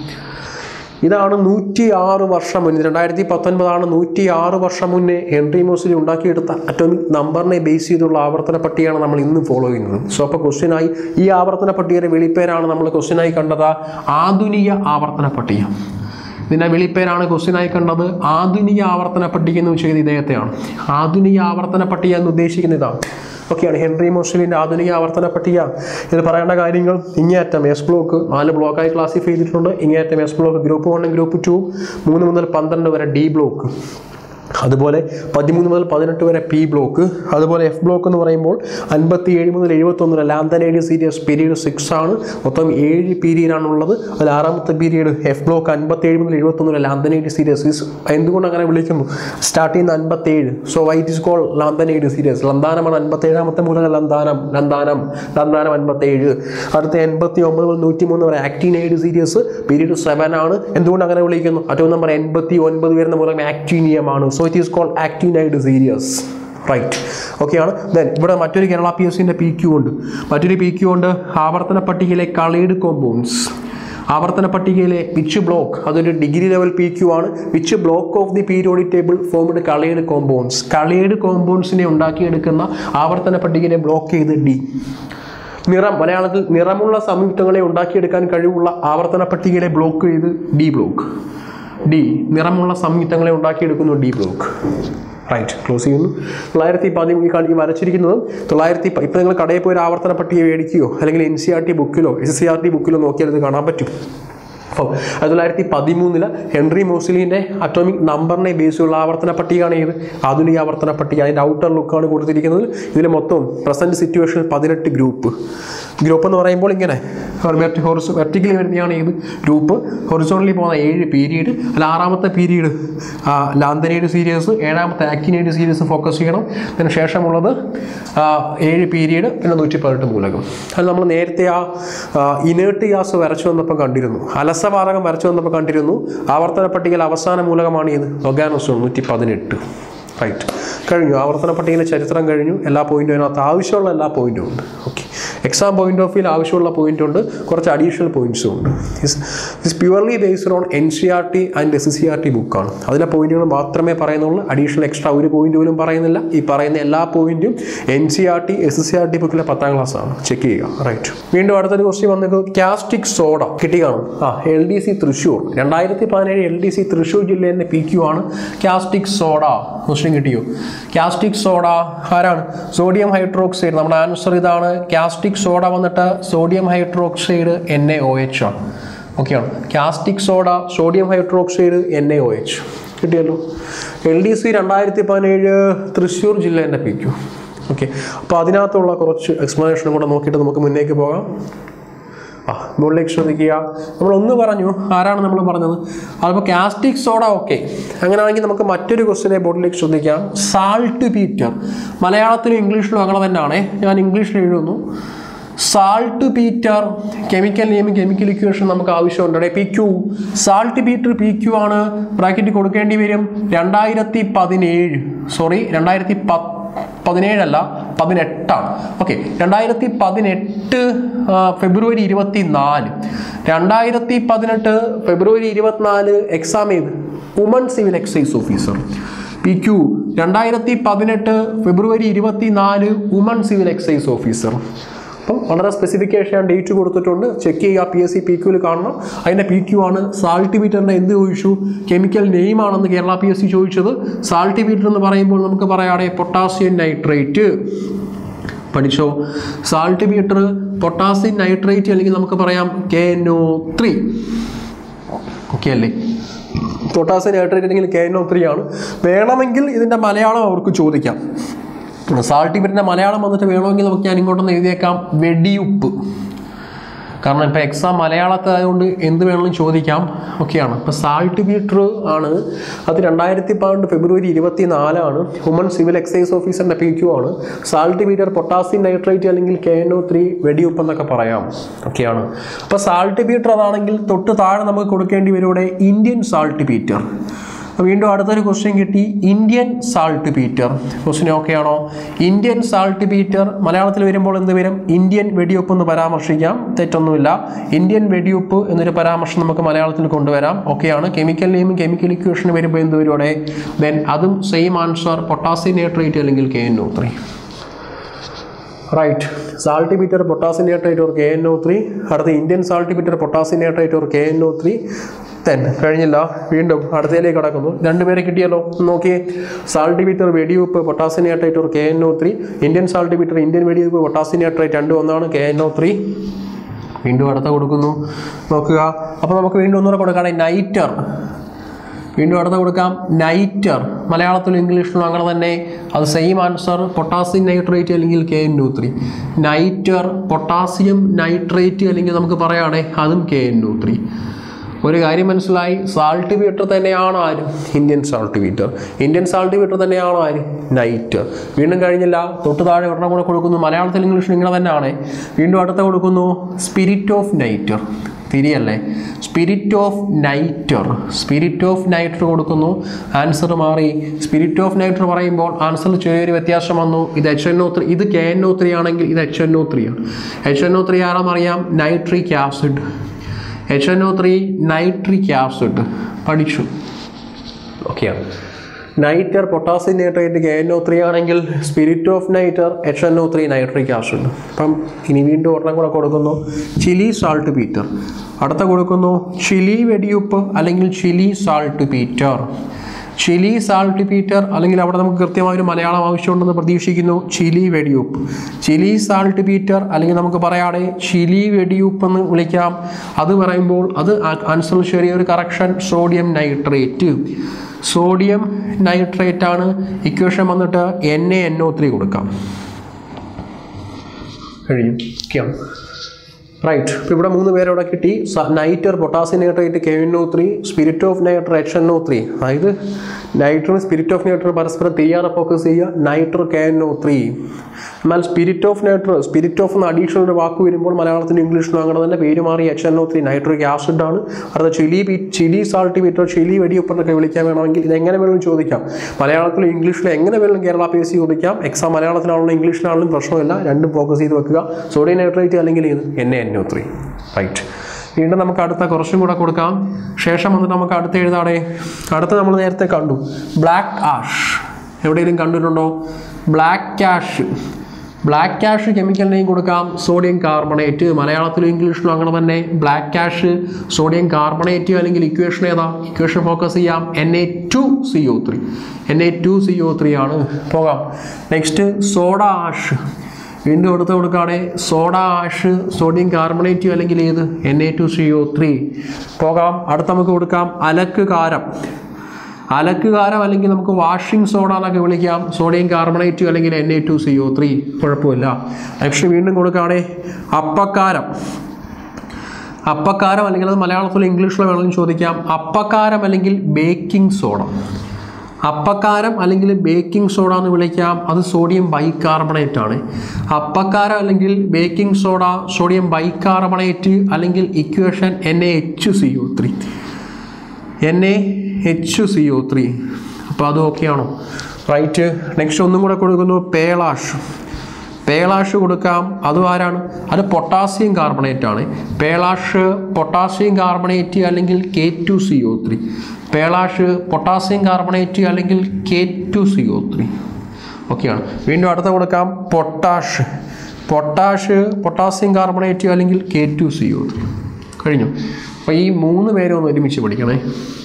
B: ഇതാണ് നൂറ്റി ആറ് വർഷം മുന്നേ രണ്ടായിരത്തി പത്തൊൻപതാണ് നൂറ്റി ആറ് വർഷം മുന്നേ ഹെൻറി മോസിലി ഉണ്ടാക്കിയെടുത്ത അറ്റോമിക് നമ്പറിനെ ബേസ് ചെയ്തുള്ള ആവർത്തന പട്ടികയാണ് നമ്മൾ ഇന്ന് ഫോളോ ചെയ്യുന്നത് സോ അപ്പോൾ ക്വസ്റ്റ്യനായി ഈ ആവർത്തന പട്ടികയുടെ വെളിപ്പേരാണ് നമ്മൾ ക്വസ്റ്റ്യനായി കണ്ടത് ആധുനിക ആവർത്തന പട്ടിക ഇതിൻ്റെ വെളിപ്പേരാണ് ക്വസ്റ്റ്യനായി കണ്ടത് ആധുനിക ആവർത്തന പട്ടിക എന്ന് വെച്ചാൽ ഇദ്ദേഹത്തെയാണ് ആധുനിക ആവർത്തന പട്ടിക എന്ന് ഉദ്ദേശിക്കുന്ന ഇതാണ് ഓക്കെയാണ് ഹെൻറി മോസ്ലിൻ്റെ ആധുനിക ആവർത്തന പട്ടിക ഇത് പറയേണ്ട കാര്യങ്ങൾ ഇങ്ങേയറ്റം എസ് ബ്ലോക്ക് നാല് ബ്ലോക്കായി ക്ലാസിഫൈ ചെയ്തിട്ടുണ്ട് ഇങ്ങേയറ്റം എസ് ബ്ലോക്ക് ഗ്രൂപ്പ് വണ്ണും ഗ്രൂപ്പ് ടു മൂന്ന് മുതൽ പന്ത്രണ്ട് വരെ ഡി ബ്ലോക്ക് അതുപോലെ പതിമൂന്ന് മുതൽ പതിനെട്ട് വരെ പി ബ്ലോക്ക് അതുപോലെ എഫ് ബ്ലോക്ക് എന്ന് പറയുമ്പോൾ അൻപത്തി ഏഴ് മുതൽ എഴുപത്തൊന്ന് വരെ ലാന്തനേഡ് സീരീസ് പീരീഡ് സിക്സ് ആണ് മൊത്തം ഏഴ് പീരീഡാണ് ഉള്ളത് അതിൽ ആറാമത്തെ പീരീഡ് എഫ് ബ്ലോക്ക് അൻപത്തി ഏഴ് മുതൽ എഴുപത്തൊന്ന് വരെ ലാന്തനേഡ് സീരീസ് ഇസ് എന്തുകൊണ്ട് അങ്ങനെ വിളിക്കുന്നു സ്റ്റാർട്ട് ചെയ്യുന്ന അൻപത്തി ഏഴ് so white is call lanthanide series ലന്താനമാണ് അൻപത്തി ഏഴാമത്തെ മൂലക ലന്താനം ലന്താനം ലന്താനം അൻപത്തി ഏഴ് അടുത്ത എൺപത്തി ഒമ്പത് മുതൽ നൂറ്റി മൂന്ന് വരെ ആക്ടീനൈഡ് സീരീസ് പീരീഡ് സെവൻ ആണ് എന്തുകൊണ്ട് അങ്ങനെ വിളിക്കുന്നു അറ്റവും നമ്പർ എൺപത്തി ഒൻപത് വരുന്ന മൂലം ആക്ടീനിയമാണ് so it is called actinide series right ഓക്കെയാണ് ദെൻ ഇവിടെ മറ്റൊരു കേരള പി എസ് സിൻ്റെ പി ക്യു ഉണ്ട് മറ്റൊരു പി ക്യു ഉണ്ട് ആവർത്തന പട്ടികയിലെ കളേഡ് കോമ്പൗണ്ട്സ് ആവർത്തന പട്ടികയിലെ വിച്ച് ബ്ലോക്ക് അതൊരു ഡിഗ്രി ലെവൽ പി ക്യു ആണ് which block of the periodic table formed coloured compounds coloured കോമ്പൗണ്ട്സിനെ ഉണ്ടാക്കിയെടുക്കുന്ന ആവർത്തന പട്ടികയിലെ ബ്ലോക്ക് ചെയ്ത് ഡി നിറം മലയാളത്തിൽ നിറമുള്ള സംയുക്തങ്ങളെ ഉണ്ടാക്കിയെടുക്കാൻ കഴിവുള്ള ആവർത്തന പട്ടികയിലെ ബ്ലോക്ക് ചെയ്ത് ഡി ബ്ലോക്ക് ഡി നിറമുള്ള സംയുക്തങ്ങളെ ഉണ്ടാക്കിയെടുക്കുന്നു ഡി ബ്ലോക്ക് റൈറ്റ് ക്ലോസ് ചെയ്യുന്നു തൊള്ളായിരത്തി പതിമൂന്ന് ഈ കാണി- ഈ വരച്ചിരിക്കുന്നതും തൊള്ളായിരത്തി പ- ഇപ്പം നിങ്ങൾ കടയിൽ പോയി ഒരു ആവർത്തന പട്ടിക മേടിക്കുകയോ അല്ലെങ്കിൽ എൻ സി ആർ ടി ബുക്കിലോ എസ് സി ആർ ടി ബുക്കിലോ നോക്കിയാൽ ഇത് കാണാൻ പറ്റും അപ്പോൾ ആയിരത്തി തൊള്ളായിരത്തി പതിമൂന്നില് ഹെൻറി മോസ്ലിൻ്റെ അറ്റോമിക് നമ്പറിനെ ബേസ് ഉള്ള ആവർത്തന പട്ടികയാണ് ഇത് ആധുനിക ആവർത്തന പട്ടിക അതിൻ്റെ ഔട്ടർ ലുക്കാണ് കൊടുത്തിരിക്കുന്നത് ഇതിൽ മൊത്തം പ്രസൻറ്റ് സിറ്റുവേഷനിൽ പതിനെട്ട് ഗ്രൂപ്പ് ഗ്രൂപ്പ് എന്ന് പറയുമ്പോൾ ഇങ്ങനെ ഹൊറിസ് വെർട്ടിക്കലി വരുന്നതാണ് ഏത് ഗ്രൂപ്പ് ഹൊറിസോണലി പോകുന്ന ഏഴ് പീരീഡ് അല്ല ആറാമത്തെ പീരീഡ് ലാന്തനൈഡ് സീരീസ് ഏഴാമത്തെ ആക്ടിനൈഡ് സീരീസ് ഫോക്കസ് ചെയ്യണം അതിന് ശേഷമുള്ളത് ആ, ഏഴ് പീരീഡ് പിന്നെ നൂറ്റി പതിനെട്ട് മൂലകം അത് നമ്മൾ നേരത്തെ ആ ഇനേർട്ട് ഗ്യാസ് വരച്ചു വന്നപ്പോൾ കണ്ടിരുന്നു അലസവാതകം വരച്ചു വന്നപ്പോൾ കണ്ടിരുന്നു ആവർത്തന പട്ടികയിൽ അവസാന മൂലകമാണ് ഇത് ഒഗാനോസോൺ നൂറ്റി പതിനെട്ട് റൈറ്റ് കഴിഞ്ഞു ആവർത്തന പട്ടികയിലെ ചരിത്രം കഴിഞ്ഞു എല്ലാ പോയിന്റും അതിനകത്ത് ആവശ്യമുള്ള എല്ലാ പോയിന്റും ഉണ്ട് okay exam point of view ആവശ്യമുള്ള പോയിന്റ് ഉണ്ട് കുറച്ച് അഡീഷണൽ പോയിന്റ്സും ഉണ്ട് is purely based on N C R T and S C R T ബുക്കാണ് അതിലെ പോയിന്റുകൾ മാത്രമേ പറയുന്നുള്ളൂ അഡീഷണൽ എക്സ്ട്രാ ഒരു പോയിന്റ് പോലും പറയുന്നില്ല ഈ പറയുന്ന എല്ലാ പോയിന്റും N C R T S C R T ബുക്കിലെ പത്താം ക്ലാസ് ആണ് ചെക്ക് ചെയ്യുക റൈറ്റ് വീണ്ടും അടുത്തൊരു ക്വസ്റ്റ്യൻ വന്നത് കാസ്റ്റിക് സോഡ കിട്ടി കാണും ആ എൽ ഡി സി തൃശ്ശൂർ രണ്ടായിരത്തി പതിനേഴ് എൽ ഡി സി തൃശ്ശൂർ ജില്ലയിലെ പി ക്യു ആണ് കാസ്റ്റിക് സോഡ ക്വസ്റ്റ്യൻ കിട്ടിയോ കാസ്റ്റിക് സോഡ ആരാണ് സോഡിയം ഹൈഡ്രോക്സൈഡ് നമ്മുടെ ആൻസർ ഇതാണ് കാസ്റ്റിക് സോഡ വന്നിട്ട് sodium hydroxide N A O H ആണ് ഓക്കെയാണ് caustic soda sodium hydroxide N A O H കിട്ടിയല്ലോ എൽ ഡി സി രണ്ടായിരത്തി പതിനേഴ് തൃശ്ശൂർ ജില്ലേൻ്റെ പി ക്യു ഓക്കെ അപ്പോൾ അതിനകത്തുള്ള കുറച്ച് എക്സ്പ്ലനേഷനും കൂടെ നോക്കിയിട്ട് നമുക്ക് മുന്നേക്ക് പോകാം ആ മുകളിലേക്ക് ശ്രദ്ധിക്കുക നമ്മൾ ഒന്ന് പറഞ്ഞു ആരാണ് നമ്മൾ പറഞ്ഞത് അതിപ്പോൾ കാസ്റ്റിക് സോഡ ഓക്കെ അങ്ങനെയാണെങ്കിൽ നമുക്ക് മറ്റൊരു ക്വസ്റ്റിനെ ബോർഡിലേക്ക് ശ്രദ്ധിക്കാം സാൾട്ട് പീറ്റർ മലയാളത്തിലും ഇംഗ്ലീഷിലും അങ്ങനെ തന്നെയാണേ ഞാൻ ഇംഗ്ലീഷിൽ എഴുതുന്നു saltpetre chemical name chemical equation നമുക്ക് ആവശ്യമുണ്ട് P Q saltpetre P Q ആണ് ബ്രാക്കറ്റ് കൊടുക്കേണ്ടി വരും രണ്ടായിരത്തി പതിനേഴ് സോറി രണ്ടായിരത്തി പത്ത് പതിനേഴല്ല പതിനെട്ടാണ് ഓക്കെ രണ്ടായിരത്തി പതിനെട്ട് ആ, ഫെബ്രുവരി ഇരുപത്തി നാല് രണ്ടായിരത്തി പതിനെട്ട് ഫെബ്രുവരി ഇരുപത്തിനാല് എക്സാം ചെയ്ത് woman civil excise officer P Q രണ്ടായിരത്തി പതിനെട്ട് ഫെബ്രുവരി ഇരുപത്തി നാല് വുമൺ സിവിൽ എക്സൈസ് ഓഫീസർ അപ്പം വളരെ സ്പെസിഫിക്കേഷൻ ഞാൻ ഡേറ്റ് കൊടുത്തിട്ടുണ്ട് ചെക്ക് ചെയ്യുക പി എസ് സി പി ക്യൂവിൽ കാണണം അതിൻ്റെ പി ക്യു ആണ് സാൾട്ട് മീറ്ററിൻ്റെ എന്ത് ചോദിച്ചു കെമിക്കൽ നെയിം ആണെന്ന് കേരള പി എസ് സി ചോദിച്ചത് സാൾട്ട് മീറ്റർ എന്ന് പറയുമ്പോൾ നമുക്ക് പറയാടെ പൊട്ടാസ്യം നൈട്രേറ്റ് പഠിച്ചോ സാൾട്ട് മീറ്റർ പൊട്ടാസ്യം നൈട്രേറ്റ് അല്ലെങ്കിൽ നമുക്ക് പറയാം K N O three okay അല്ലേ പൊട്ടാസ്യം നൈട്രേറ്റ് അല്ലെങ്കിൽ കെ എൻ ഒ ത്രീ ആണ് വേണമെങ്കിൽ ഇതിൻ്റെ മലയാളം അവർക്ക് ചോദിക്കാം സാൾട്ട് മീറ്ററിൻ്റെ മലയാളം വന്നിട്ട് വേണമെങ്കിൽ നമുക്ക് ഞാൻ ഇങ്ങോട്ടൊന്ന് എഴുതിയേക്കാം വെടിയുപ്പ് കാരണം ഇപ്പോൾ എക്സാം മലയാളത്തിലായതുകൊണ്ട് എന്ത് വേണമെങ്കിലും ചോദിക്കാം ഒക്കെയാണ് ഇപ്പോൾ സാൾട്ട് മീറ്റർ ആണ് അത് രണ്ടായിരത്തി പന്ത്രണ്ട് ഫെബ്രുവരി ഇരുപത്തി നാലാണ് ഹ്യൂമൻ സിവിൽ എക്സൈസ് ഓഫീസറിൻ്റെ പി ക്യു ആണ് സാൾട്ട് മീറ്റർ പൊട്ടാസ്യം നൈട്രേറ്റ് അല്ലെങ്കിൽ കെ എൻ ഒ ത്രീ വെടിയുപ്പ് എന്നൊക്കെ പറയാം ഒക്കെയാണ് അപ്പോൾ സാൾട്ട് മീറ്റർ അതാണെങ്കിൽ തൊട്ട് താഴെ നമുക്ക് കൊടുക്കേണ്ടി വരും ഇവിടെ ഇന്ത്യൻ സാൾട്ട് മീറ്റർ വീണ്ടും അടുത്തൊരു ക്വസ്റ്റ്യൻ കിട്ടി Indian saltpetre question okay ആണോ ഇന്ത്യൻ സാൾട്ട് പീറ്റർ മലയാളത്തിൽ വരുമ്പോൾ എന്ത് വരും ഇന്ത്യൻ വെടിയുപ്പ് എന്ന് പരാമർശിക്കാം തെറ്റൊന്നുമില്ല ഇന്ത്യൻ വെടിയുപ്പ് എന്നൊരു പരാമർശം നമുക്ക് മലയാളത്തിൽ കൊണ്ടുവരാം ഓക്കെയാണ് കെമിക്കൽ നെയിമും കെമിക്കൽ ഇക്വേഷൻ വരുമ്പോൾ എന്ത് വരും അവിടെ ദെൻ അതും സെയിം ആൻസർ പൊട്ടാസ്യം നൈട്രേറ്റ് അല്ലെങ്കിൽ K N O three right saltpetre potassium nitrate or K N O three അടുത്ത Indian saltpetre potassium nitrate or K N O three then കഴിഞ്ഞില്ല വീണ്ടും അടുത്തതിലേക്ക് കടക്കുന്നു രണ്ടുപേരെ കിട്ടിയല്ലോ നോക്കിയേ സാൾട്ട് ബീറ്റർ വെടിയുപ്പ് potassium nitrate or K N O three Indian saltpetre Indian വെടിയുപ്പ് പൊട്ടാസ്യം നൈട്രേറ്റ് രണ്ടും ഒന്നാണ് കെ എൻ ഒ ത്രീ വീണ്ടും അടുത്ത കൊടുക്കുന്നു നോക്കുക അപ്പോൾ നമുക്ക് വീണ്ടും ഒന്നുകൂടെ കൊടുക്കുകയാണെങ്കിൽ നൈറ്റർ വീണ്ടും അടുത്ത കൊടുക്കാം നൈറ്റർ മലയാളത്തിലും ഇംഗ്ലീഷിലും അങ്ങനെ തന്നെ അത് സെയിം ആൻസർ പൊട്ടാസ്യം നൈട്രേറ്റ് അല്ലെങ്കിൽ K N O three nitre potassium nitrate അല്ലെങ്കിൽ നമുക്ക് പറയുകയാണെ അതും കെ എൻ ഒ ത്രീ ഒരു കാര്യം മനസ്സിലായി സാൾട്ട് ബീറ്റർ തന്നെയാണ് ആര് Indian saltpetre Indian saltpetre തന്നെയാണ് ആര് നൈറ്റർ വീണ്ടും കഴിഞ്ഞില്ല തൊട്ട് താഴെ ഒരെണ്ണം കൂടെ കൊടുക്കുന്നു മലയാളത്തിൽ ഇംഗ്ലീഷിൽ ഇങ്ങനെ തന്നെയാണ് വീണ്ടും അടുത്ത കൊടുക്കുന്നു സ്പിരിറ്റ് ഓഫ് നൈറ്റർ തിരിയല്ലേ spirit of nitre spirit of nitre കൊടുക്കുന്നു ആൻസർ മാറി സ്പിരിറ്റ് ഓഫ് നൈറ്റർ പറയുമ്പോൾ ആൻസറിൽ ചെറിയൊരു വ്യത്യാസം വന്നു ഇത് എച്ച് എൻ ഒ ത്രീ ഇത് കെ എൻ ഒ ത്രീ ആണെങ്കിൽ ഇത് എച്ച് എൻ ഒ ത്രീ ആണ് എച്ച് എൻ ഒ ത്രീ ആണെന്നറിയാം nitric acid H N O three nitric acid പഠിച്ചു ഓക്കെയാണ് nitre potassium nitrate K N O three ആണെങ്കിൽ spirit of nitre H N O three nitric acid അപ്പം ഇനി വീണ്ടും ഒരെണ്ണം കൂടെ കൊടുക്കുന്നു ചിലി സാൾട്ട് പീറ്റർ അടുത്ത കൊടുക്കുന്നു ചിലി വെടിയുപ്പ് അല്ലെങ്കിൽ Chile saltpetre Chile saltpetre അല്ലെങ്കിൽ അവിടെ നമുക്ക് കൃത്യമായൊരു മലയാളം ആവശ്യമുണ്ടെന്ന് പ്രതീക്ഷിക്കുന്നു ചിലി വെടിയുപ്പ് ചിലി സാൾട്ട് പീറ്റർ അല്ലെങ്കിൽ നമുക്ക് പറയാതെ ചിലി വെടിയുപ്പ് എന്ന് വിളിക്കാം അത് പറയുമ്പോൾ അത് ആൻസറിൽ ചെറിയൊരു correction sodium nitrate sodium nitrate ആണ് ഇക്വേഷൻ വന്നിട്ട് N A N O three കൊടുക്കാം കഴിയും ഓക്കെയാണ് റൈറ്റ് ഇപ്പോൾ ഇവിടെ മൂന്ന് പേരെ ഇവിടെ കിട്ടി nitre potassium nitrate K N O three spirit of nitre H N O three അതായത് നൈട്രും സ്പിരിറ്റ് ഓഫ് നൈട്രർ പരസ്പരം തീയാറെ ഫോക്കസ് ചെയ്യുക nitre K N O three എന്നാൽ spirit of nitre spirit of എന്ന അഡീഷണൽ ഒരു വാക്ക് വരുമ്പോൾ മലയാളത്തിനും ഇംഗ്ലീഷിലും അങ്ങനെ തന്നെ പേര് മാറി H N O three nitric acid ആണ് അടുത്ത ചിലി ബി ചിലി സാൾട്ടി ബീറ്റർ ചിലി വെടിയൊപ്പറൊക്കെ വിളിക്കാൻ വേണമെങ്കിൽ ഇത് എങ്ങനെ വേണമെങ്കിലും ചോദിക്കാം മലയാളത്തിലും ഇംഗ്ലീഷിലും എങ്ങനെ വേണമെങ്കിലും കേരള പി എസ് സി ചോദിക്കാം എക്സാം മലയാളത്തിലാണെങ്കിലും ഇംഗ്ലീഷിലാണെങ്കിലും പ്രശ്നമില്ല രണ്ടും ഫോക്കസ് ചെയ്ത് വെക്കുക സോഡിയം നൈട്രേറ്റ് അല്ലെങ്കിൽ ഇത് N N O three right വീണ്ടും നമുക്ക് അടുത്ത കുറച്ചും കൂടെ കൊടുക്കാം ശേഷം വന്നിട്ട് നമുക്ക് അടുത്ത് എഴുതാടെ അടുത്ത നമ്മൾ നേരത്തെ കണ്ടു ബ്ലാക്ക് ആഷ് എവിടെയെങ്കിലും കണ്ടിട്ടുണ്ടോ black cash black cash chemical name കൊടുക്കാം സോഡിയം കാർബണേറ്റ് മലയാളത്തിലും ഇംഗ്ലീഷിലും അങ്ങനെ തന്നെ ബ്ലാക്ക് ക്യാഷ് സോഡിയം കാർബണേറ്റ് അല്ലെങ്കിൽ ഇക്വേഷൻ ഏതാ ഇക്വേഷൻ ഫോക്കസ് ചെയ്യാം N A two C O three N A two C O three ആണ് പോകാം നെക്സ്റ്റ് സോഡ ആഷ് വീണ്ടും എടുത്ത് കൊടുക്കുകയാണെ സോഡ ആഷ് സോഡിയം കാർബണേറ്റ് അല്ലെങ്കിൽ ഏത് N A two C O three പോകാം അടുത്ത് നമുക്ക് കൊടുക്കാം അലക്ക് കാരം അലക്കുകാരം അല്ലെങ്കിൽ നമുക്ക് വാഷിംഗ് സോഡ എന്നൊക്കെ വിളിക്കാം സോഡിയം കാർബണേറ്റ് അല്ലെങ്കിൽ N A two C O three കുഴപ്പമില്ല നെക്സ്റ്റ് വീണ്ടും കൊടുക്കുകയാണെ അപ്പക്കാരം അപ്പക്കാരം അല്ലെങ്കിൽ അത് മലയാളത്തിലോ ഇംഗ്ലീഷിലോ വേണമെങ്കിൽ ചോദിക്കാം അപ്പക്കാരം അല്ലെങ്കിൽ ബേക്കിംഗ് സോഡ അപ്പക്കാരം അല്ലെങ്കിൽ ബേക്കിംഗ് സോഡ എന്ന് വിളിക്കാം അത് സോഡിയം ബൈകാർബണേറ്റ് ആണ് അപ്പക്കാരം അല്ലെങ്കിൽ ബേക്കിംഗ് സോഡ സോഡിയം ബൈകാർബണേറ്റ് അല്ലെങ്കിൽ equation N A H C O three N A H C O three അപ്പോൾ അത് ഓക്കെയാണോ റൈറ്റ് നെക്സ്റ്റ് ഒന്നും കൂടെ കൊടുക്കുന്നു പേളാഷ് പേളാഷ് കൊടുക്കാം അതും ആരാണ് അത് പൊട്ടാസ്യം കാർബണേറ്റ് ആണ് പേളാഷ് പൊട്ടാസ്യം കാർബണേറ്റ് അല്ലെങ്കിൽ K two C O three pearlash potassium carbonate അല്ലെങ്കിൽ K two C O three ഓക്കെയാണ് വീണ്ടും അടുത്ത കൊടുക്കാം പൊട്ടാഷ് പൊട്ടാഷ് പൊട്ടാസ്യം കാർബണേറ്റ് അല്ലെങ്കിൽ K two C O three കഴിഞ്ഞു അപ്പോൾ ഈ മൂന്ന് പേരും ഒന്ന് ഒരുമിച്ച് പഠിക്കണേ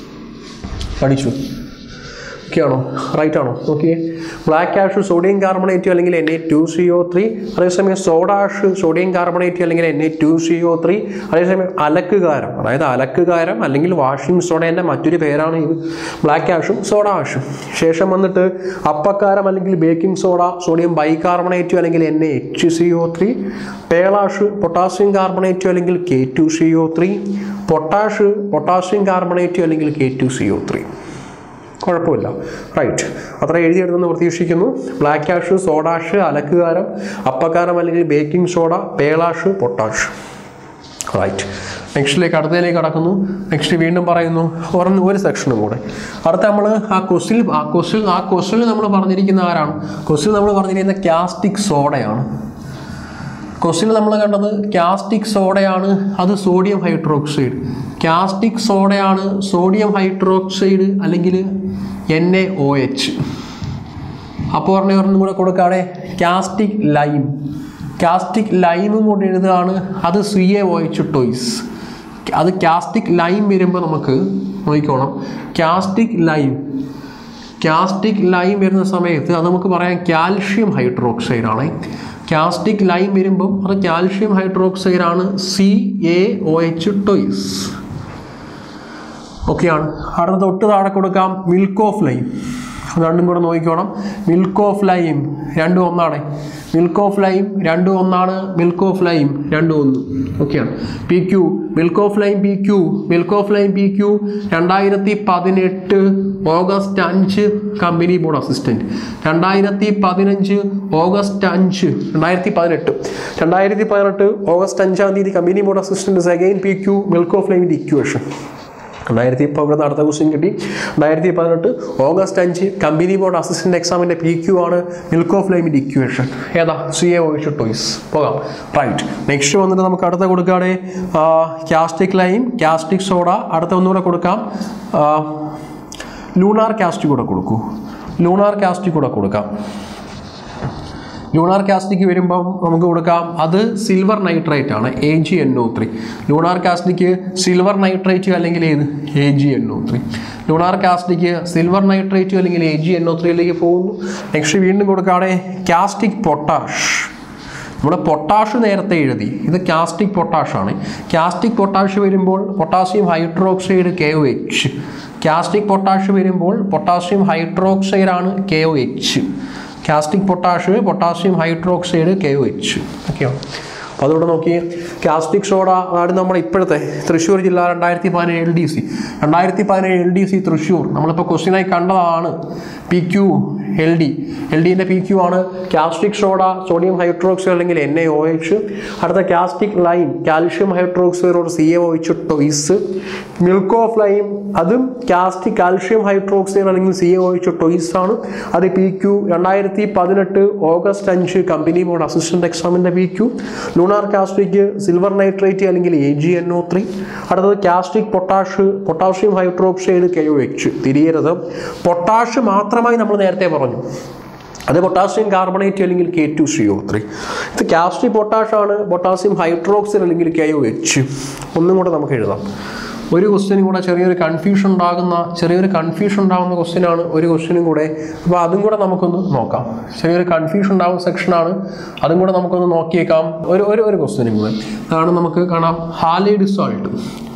B: പഠിച്ചു ഓക്കെ ആണോ റൈറ്റ് ആണോ okay black ash sodium carbonate അല്ലെങ്കിൽ N A two C O three അതേസമയം സോഡ ആഷ് സോഡിയം കാർബണേറ്റ് അല്ലെങ്കിൽ N A two C O three അതേസമയം അലക്കുകാരം അതായത് അലക്കുകാരം അല്ലെങ്കിൽ വാഷിംഗ് സോഡേൻ്റെ മറ്റൊരു പേരാണ് ഇത് ബ്ലാക്ക് ആഷും സോഡ ആഷും ശേഷം വന്നിട്ട് അപ്പക്കാരം അല്ലെങ്കിൽ ബേക്കിംഗ് സോഡ സോഡിയം ബൈകാർബണേറ്റ് അല്ലെങ്കിൽ N A H C O three pearlash potassium carbonate അല്ലെങ്കിൽ K two C O three potash potassium carbonate അല്ലെങ്കിൽ K two C O three കുഴപ്പമില്ല റൈറ്റ് അത്ര എഴുതിയെടുത്തെന്ന് പ്രതീക്ഷിക്കുന്നു ബ്ലാക്ക് ആഷ് സോഡാഷ് അലക്കുകാരം അപ്പക്കാരം അല്ലെങ്കിൽ baking soda pearlash potash right നെക്സ്റ്റിലേക്ക് അടുത്തതിലേക്ക് കടക്കുന്നു നെക്സ്റ്റ് വീണ്ടും പറയുന്നു ഒരെണ്ണം ഒരു സെക്ഷനും കൂടെ അടുത്ത നമ്മൾ ആ ക്വസ്റ്റിൽ ആ ക്വസ്റ്റിൽ ആ ക്വസ്റ്റിൽ നമ്മൾ പറഞ്ഞിരിക്കുന്ന ആരാണ് ക്വസ്റ്റിൽ നമ്മൾ പറഞ്ഞിരിക്കുന്ന ക്യാസ്റ്റിക് സോഡയാണ് ക്വസ്റ്റിൽ നമ്മൾ കണ്ടത് കാസ്റ്റിക് സോഡയാണ് അത് സോഡിയം ഹൈഡ്രോക്സൈഡ് കാസ്റ്റിക് സോഡയാണ് സോഡിയം ഹൈഡ്രോക്സൈഡ് അല്ലെങ്കിൽ എൻ എ ഒ എച്ച് അപ്പോൾ പറഞ്ഞ ഒരെണ്ണം കൂടെ കൊടുക്കുകയാണെ കാസ്റ്റിക് ലൈം കാസ്റ്റിക് ലൈമും കൂടെ എഴുതുകയാണ് അത് C A O H twice അത് കാസ്റ്റിക് ലൈം വരുമ്പോൾ നമുക്ക് നോക്കിക്കോണം കാസ്റ്റിക് ലൈം കാസ്റ്റിക് ലൈം വരുന്ന സമയത്ത് അത് നമുക്ക് പറയാം കാൽഷ്യം ഹൈഡ്രോക്സൈഡ് ആണ് കാസ്റ്റിക് ലൈം വരുമ്പം അത് കാൽഷ്യം ഹൈഡ്രോക്സൈഡ് ആണ് C A O H twice ഓക്കെയാണ് അടുത്ത തൊട്ട് താഴെ കൊടുക്കാം മിൽക്ക് ഓഫ് ലൈം രണ്ടും കൂടെ നോക്കിക്കോണം മിൽക്ക് ഓഫ് ലൈം രണ്ടും ഒന്നാണ് മിൽക്ക് ഓഫ് ലൈം രണ്ടും ഒന്നാണ് മിൽക്ക് ഓഫ് ലൈം രണ്ടും ഒന്ന് ഓക്കെയാണ് P Q milk of lime P Q milk of lime P Q രണ്ടായിരത്തി പതിനെട്ട് ഓഗസ്റ്റ് അഞ്ച് കമ്പനി ബോർഡ് അസിസ്റ്റൻറ്റ് രണ്ടായിരത്തി പതിനഞ്ച് ഓഗസ്റ്റ് അഞ്ച് രണ്ടായിരത്തി പതിനെട്ട് രണ്ടായിരത്തി പതിനെട്ട് ഓഗസ്റ്റ് അഞ്ചാം തീയതി കമ്പനി ബോർഡ് അസിസ്റ്റൻറ്റ് സെഗൈൻ പി ക്യു മിൽക്ക് ഓഫ് ലൈമിൻ്റെ ഇക്വേഷൻ രണ്ടായിരത്തി ഇപ്പോൾ ഇവിടെ അടുത്ത ക്വസ്റ്റ്യൻ കിട്ടി രണ്ടായിരത്തി പതിനെട്ട് ഓഗസ്റ്റ് അഞ്ച് കമ്പനി ബോർഡ് അസിസ്റ്റന്റ് എക്സാമിൻ്റെ പി ക്യു ആണ് മിൽക്ക് ഓഫ് ലൈമിൻ്റെ ഇക്വേഷൻ ഏതാ സി എ ഒഴിച്ച് ടോയ്സ് പോകാം റൈറ്റ് നെക്സ്റ്റ് വന്നിട്ട് നമുക്ക് അടുത്ത കൊടുക്കുകയാണ് കാസ്റ്റിക് ലൈം കാസ്റ്റിക് സോഡ അടുത്ത ഒന്നുകൂടെ കൊടുക്കാം ലൂണാർ കാസ്റ്റ് കൂടെ കൊടുക്കൂ ലൂണാർ കാസ്റ്റ് കൂടെ കൊടുക്കാം ലൂണാർ കാസ്റ്റിക്ക് വരുമ്പം നമുക്ക് കൊടുക്കാം അത് സിൽവർ നൈട്രേറ്റ് ആണ് A G N O three lunar caustic silver nitrate അല്ലെങ്കിൽ ഏത് A G N O three lunar caustic silver nitrate അല്ലെങ്കിൽ എ ജി എൻ ഒ ത്രീയിലേക്ക് പോകുന്നു നെക്സ്റ്റ് വീണ്ടും കൊടുക്കുകയാണെ കാസ്റ്റിക് പൊട്ടാഷ് നമ്മുടെ പൊട്ടാഷ് നേരത്തെ എഴുതി ഇത് കാസ്റ്റിക് പൊട്ടാഷ് ആണ് കാസ്റ്റിക് പൊട്ടാഷ് വരുമ്പോൾ potassium hydroxide K O H caustic potash വരുമ്പോൾ പൊട്ടാസ്യം ഹൈഡ്രോക്സൈഡ് ആണ് K O H caustic potash potassium hydroxide K O H ഓക്കെയോ അപ്പോൾ അതുകൊണ്ട് നോക്കി കാസ്റ്റിക് സോഡ അതാണ് നമ്മുടെ ഇപ്പോഴത്തെ തൃശ്ശൂർ ജില്ല രണ്ടായിരത്തി പതിനേഴ് എൽ ഡി സി രണ്ടായിരത്തി പതിനേഴ് എൽ ഡി സി തൃശ്ശൂർ നമ്മളിപ്പോൾ ക്വസ്റ്റ്യനായി കണ്ടതാണ് P Q L D L ഡിൻ്റെ പി ക്യു ആണ് കാസ്റ്റിക് സോഡ സോഡിയം ഹൈഡ്രോക്സൈഡ് അല്ലെങ്കിൽ എൻ എ ഒ എച്ച് അടുത്ത കാസ്റ്റിക് ലൈം കാൽഷ്യം ഹൈഡ്രോക്സൈഡ് ഒരു C A O H twice milk of lime അതും കാസ്റ്റിക് കാൽഷ്യം ഹൈഡ്രോക്സൈഡ് അല്ലെങ്കിൽ C A O H twice ആണ് അത് P Q രണ്ടായിരത്തി പതിനെട്ട് ഓഗസ്റ്റ് അഞ്ച് കമ്പനി ബോർഡ് അസിസ്റ്റന്റ് എക്സാമിൻ്റെ P Q lunar caustic silver nitrate അല്ലെങ്കിൽ A G N O three അടുത്തത് caustic potash potassium hydroxide K O H തിരിയരുത് പൊട്ടാഷ് മാത്രമായി നമ്മൾ നേരത്തെ പറഞ്ഞു അത് പൊട്ടാസ്യം കാർബണേറ്റ് അല്ലെങ്കിൽ K two C O three ഇത് കാസ്റ്റി പൊട്ടാഷാണ് പൊട്ടാസ്യം ഹൈഡ്രോക്സൈഡ് അല്ലെങ്കിൽ കെ ഒ എച്ച് ഒന്നും കൂടെ നമുക്ക് എഴുതാം ഒരു ക്വസ്റ്റ്യനും കൂടെ ചെറിയൊരു കൺഫ്യൂഷൻ ഉണ്ടാകുന്ന ചെറിയൊരു കൺഫ്യൂഷൻ ഉണ്ടാകുന്ന ക്വസ്റ്റ്യനാണ് ഒരു ക്വസ്റ്റ്യനും കൂടെ അപ്പോൾ അതും കൂടെ നമുക്കൊന്ന് നോക്കാം ചെറിയൊരു കൺഫ്യൂഷൻ ഉണ്ടാകുന്ന സെക്ഷനാണ് അതും കൂടെ നമുക്കൊന്ന് നോക്കിയേക്കാം ഒരു ഒരു ഒരു ക്വസ്റ്റ്യനും കൂടെ അതാണ് നമുക്ക് കാണാം ഹാലൈഡ് സാൾട്ട്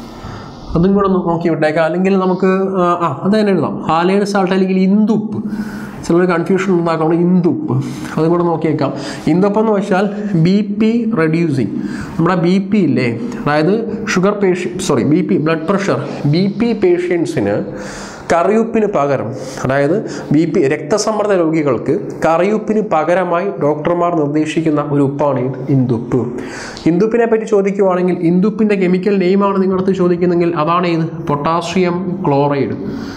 B: അതും കൂടെ ഒന്ന് നോക്കി വിട്ടേക്കാം അല്ലെങ്കിൽ നമുക്ക് ആ, ആ അത് തന്നെ എഴുതാം ഹാലൈഡ് സാൾട്ട് അല്ലെങ്കിൽ ഇന്ദുപ്പ് ചിലർ കൺഫ്യൂഷൻ ഉണ്ടാക്കണം ഇന്ദുപ്പ് അതും കൂടെ നോക്കിയേക്കാം ഇന്ദുപ്പ് എന്ന് വെച്ചാൽ ബി പി റെഡ്യൂസിങ് നമ്മുടെ ബി പി ഇല്ലേ അതായത് sugar patient sorry B P blood pressure B P പേഷ്യൻസിന് കറിയുപ്പിന് പകരം അതായത് ബി പി രക്തസമ്മർദ്ദ രോഗികൾക്ക് കറിയുപ്പിന് പകരമായി ഡോക്ടർമാർ നിർദ്ദേശിക്കുന്ന ഒരു ഉപ്പാണ് ഇത് ഇന്ദുപ്പ് ഇന്ദുപ്പിനെ പറ്റി ചോദിക്കുവാണെങ്കിൽ ഇന്ദുപ്പിൻ്റെ കെമിക്കൽ നെയിമാണ് നിങ്ങളടുത്ത് ചോദിക്കുന്നെങ്കിൽ അതാണ് ഇത് പൊട്ടാസ്യം ക്ലോറൈഡ്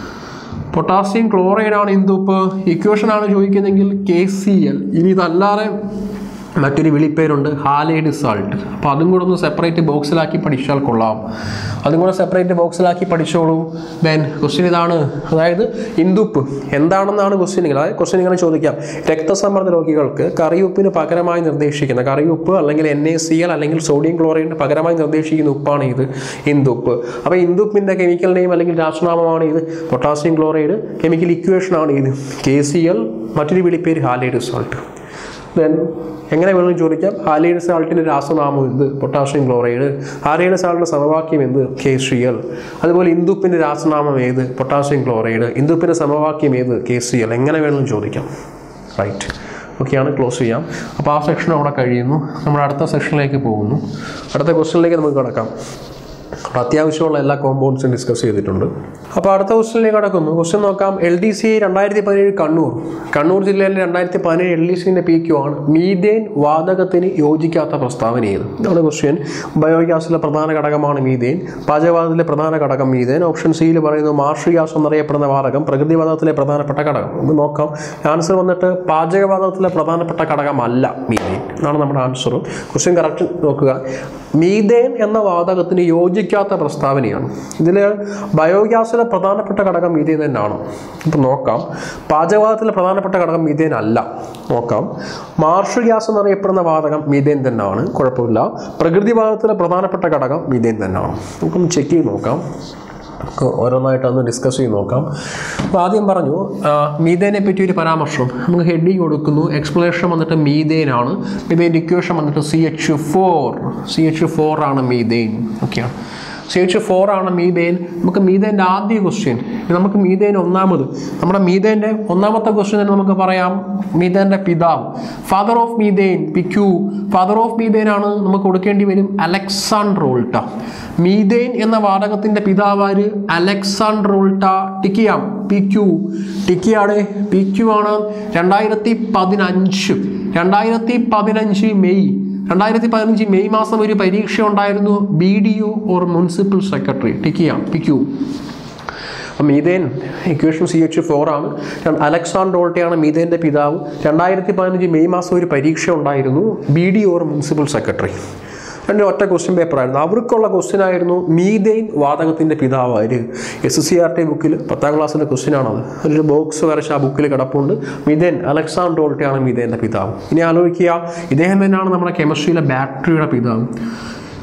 B: പൊട്ടാസ്യം ക്ലോറൈഡ് ആണ് ഇന്ദുപ്പ് ഇക്വേഷൻ ആണ് ചോദിക്കുന്നതെങ്കിൽ കെ സി എൽ ഇനി ഇതല്ലാതെ മറ്റൊരു വിളിപ്പേരുണ്ട് ഹാലൈഡ് സാൾട്ട് അപ്പോൾ അതും കൂടെ ഒന്ന് സെപ്പറേറ്റ് ബോക്സിലാക്കി പഠിച്ചാൽ കൊള്ളാം അതും കൂടെ സെപ്പറേറ്റ് ബോക്സിലാക്കി പഠിച്ചോളൂ ദെൻ ക്വസ്റ്റ്യൻ ഇതാണ് അതായത് ഇന്ദുപ്പ് എന്താണെന്നാണ് ക്വസ്റ്റ്യൻ അതായത് ക്വസ്റ്റ്യൻ ഇങ്ങനെ ചോദിക്കാം രക്തസമ്മർദ്ദ രോഗികൾക്ക് കറിയുപ്പിന് പകരമായി നിർദ്ദേശിക്കുന്ന കറിയുപ്പ് അല്ലെങ്കിൽ എൻ എ സി എൽ അല്ലെങ്കിൽ സോഡിയം ക്ലോറൈഡിന് പകരമായി നിർദ്ദേശിക്കുന്ന ഉപ്പാണ് ഇത് ഇന്ദുപ്പ് അപ്പോൾ ഇന്ദുപ്പിൻ്റെ കെമിക്കൽ നെയിം അല്ലെങ്കിൽ രാസനാമമാണ് ഇത് പൊട്ടാസ്യം ക്ലോറൈഡ് കെമിക്കൽ ഇക്വേഷൻ ആണ് ഇത് കെ സി എൽ മറ്റൊരു വിളിപ്പേര് ഹാലൈഡ് സാൾട്ട് ദെൻ എങ്ങനെ വേണമെങ്കിലും ചോദിക്കാം ഹാലൈഡ് സാൾട്ടിൻ്റെ രാസനാമം എന്ത് പൊട്ടാഷ്യം ക്ലോറൈഡ് ഹാലൈഡ് സാൾട്ടിൻ്റെ സമവാക്യം എന്ത് കെ സി എൽ അതുപോലെ ഇന്ദുപ്പിൻ്റെ രാസനാമം ഏത് പൊട്ടാഷ്യം ക്ലോറൈഡ് ഇന്ദുപ്പിൻ്റെ സമവാക്യം ഏത് കെ സി എൽ എങ്ങനെ വേണമെങ്കിലും ചോദിക്കാം റൈറ്റ് ഓക്കെയാണ് ക്ലോസ് ചെയ്യാം അപ്പോൾ ആ സെക്ഷൻ അവിടെ കഴിയുന്നു നമ്മൾ അടുത്ത സെക്ഷനിലേക്ക് പോകുന്നു അടുത്ത ക്വസ്റ്റ്യനിലേക്ക് നമുക്ക് കിടക്കാം അപ്പോൾ അത്യാവശ്യമുള്ള എല്ലാ കോമ്പൗണ്ട്സും ഡിസ്കസ് ചെയ്തിട്ടുണ്ട് അപ്പോൾ അടുത്ത ക്വസ്റ്റ്യനിലേക്ക് കടക്കുന്നു ക്വസ്റ്റ്യൻ നോക്കാം എൽ ഡി സി രണ്ടായിരത്തി പതിനേഴ് കണ്ണൂർ കണ്ണൂർ ജില്ലയിലെ രണ്ടായിരത്തി പതിനേഴ് എൽ ഡി സിൻ്റെ പി ക്യു ആണ് മീതേൻ വാതകത്തിന് യോജിക്കാത്ത പ്രസ്താവന ഏത് ഇതാണ് ക്വസ്റ്റ്യൻ ബയോഗ്യാസിലെ പ്രധാന ഘടകമാണ് മീതേൻ പാചകവാതകത്തിലെ പ്രധാന ഘടകം മീതേൻ ഓപ്ഷൻ സിയിൽ പറയുന്നത് മാർഷ് ഗ്യാസ് എന്നറിയപ്പെടുന്ന വാതകം പ്രകൃതിവാതകത്തിലെ പ്രധാനപ്പെട്ട ഘടകം നമുക്ക് നോക്കാം ആൻസർ വന്നിട്ട് പാചകവാതകത്തിലെ പ്രധാനപ്പെട്ട ഘടകമല്ല മീതേൻ എന്നാണ് നമ്മുടെ ആൻസർ ക്വസ്റ്റ്യൻ കറക്റ്റ് നോക്കുക മീതേൻ എന്ന വാതകത്തിന് യോജിക്കാത്ത പ്രസ്താവനയാണ് ഇതിൽ ബയോഗ്യാസിലെ പ്രധാനപ്പെട്ട ഘടകം മീതേൻ തന്നെയാണ് ഇപ്പം നോക്കാം പാചകവാതകത്തിലെ പ്രധാനപ്പെട്ട ഘടകം മീതേൻ അല്ല നോക്കാം മാർഷ് ഗ്യാസ് എന്നറിയപ്പെടുന്ന വാതകം മീതേൻ തന്നെയാണ് കുഴപ്പമില്ല പ്രകൃതിവാതകത്തിലെ പ്രധാനപ്പെട്ട ഘടകം മീതേൻ തന്നെയാണ് നമുക്കൊന്ന് ചെക്ക് ചെയ്ത് നോക്കാം നമുക്ക് ഓരോന്നായിട്ടൊന്ന് ഡിസ്കസ് ചെയ്ത് നോക്കാം അപ്പോൾ ആദ്യം പറഞ്ഞു ആ, മീതേനെ പറ്റി ഒരു പരാമർശം നമുക്ക് ഹെഡിങ് കൊടുക്കുന്നു എക്സ്പ്ലനേഷൻ വന്നിട്ട് മീതേനാണ് മീതേൻ്റെ ഇക്വേഷൻ വന്നിട്ട് C H four C H four ആണ് മീതേൻ ഓക്കെയാണ് സി എച്ച് ഫോർ ആണ് മീതേൻ നമുക്ക് മീതേൻ്റെ ആദ്യ ക്വസ്റ്റ്യൻ നമുക്ക് മീതേൻ ഒന്നാമത് നമ്മുടെ മീതേൻ്റെ ഒന്നാമത്തെ ക്വസ്റ്റ്യൻ തന്നെ നമുക്ക് പറയാം മീതേൻ്റെ പിതാവ് father of methane P Q father of methane ആണ് നമുക്ക് കൊടുക്കേണ്ടി വരും അലക്സാണ്ട്രോൾട്ട മീതേൻ എന്ന വാതകത്തിന്റെ പിതാവാര് അലക്സാണ്ട്രോൾട്ട ടിക്കിയാം പി ക്യു ടിക്കിയാണ് പി ക്യു ആണ് രണ്ടായിരത്തി പതിനഞ്ച് രണ്ടായിരത്തി പതിനഞ്ച് മെയ് രണ്ടായിരത്തി പതിനഞ്ച് മെയ് മാസം ഒരു പരീക്ഷ ഉണ്ടായിരുന്നു B D O or municipal secretary ടിക്കിയാം പി ക്യു അപ്പം methane equation C H four ആണ് അലക്സാണ്ട്രോൾട്ടയാണ് മീതേൻ്റെ പിതാവ് രണ്ടായിരത്തി പതിനഞ്ച് മെയ് മാസം ഒരു പരീക്ഷ ഉണ്ടായിരുന്നു B D or municipal secretary രണ്ട് ഒറ്റ ക്വസ്റ്റ്യൻ പേപ്പറായിരുന്നു അവർക്കുള്ള ക്വസ്റ്റ്യൻ ആയിരുന്നു മീതെയിൻ വാതകത്തിൻ്റെ പിതാവ് ആര് എസ് സി ആർ ടി ബുക്കിൽ പത്താം ക്ലാസ്സിലെ ക്വസ്റ്റ്യൻ ആണത് ഒരു ബോക്സ് വരച്ച് ആ ബുക്കിൽ കിടപ്പുണ്ട് മിഥേൻ അലക്സാണ്ട്രോൾട്ടയാണ് മീതേൻ്റെ പിതാവ് ഇനി ആലോചിക്കുക ഇദ്ദേഹം തന്നെയാണ് നമ്മുടെ കെമിസ്ട്രിയിലെ ബാറ്ററിയുടെ പിതാവ്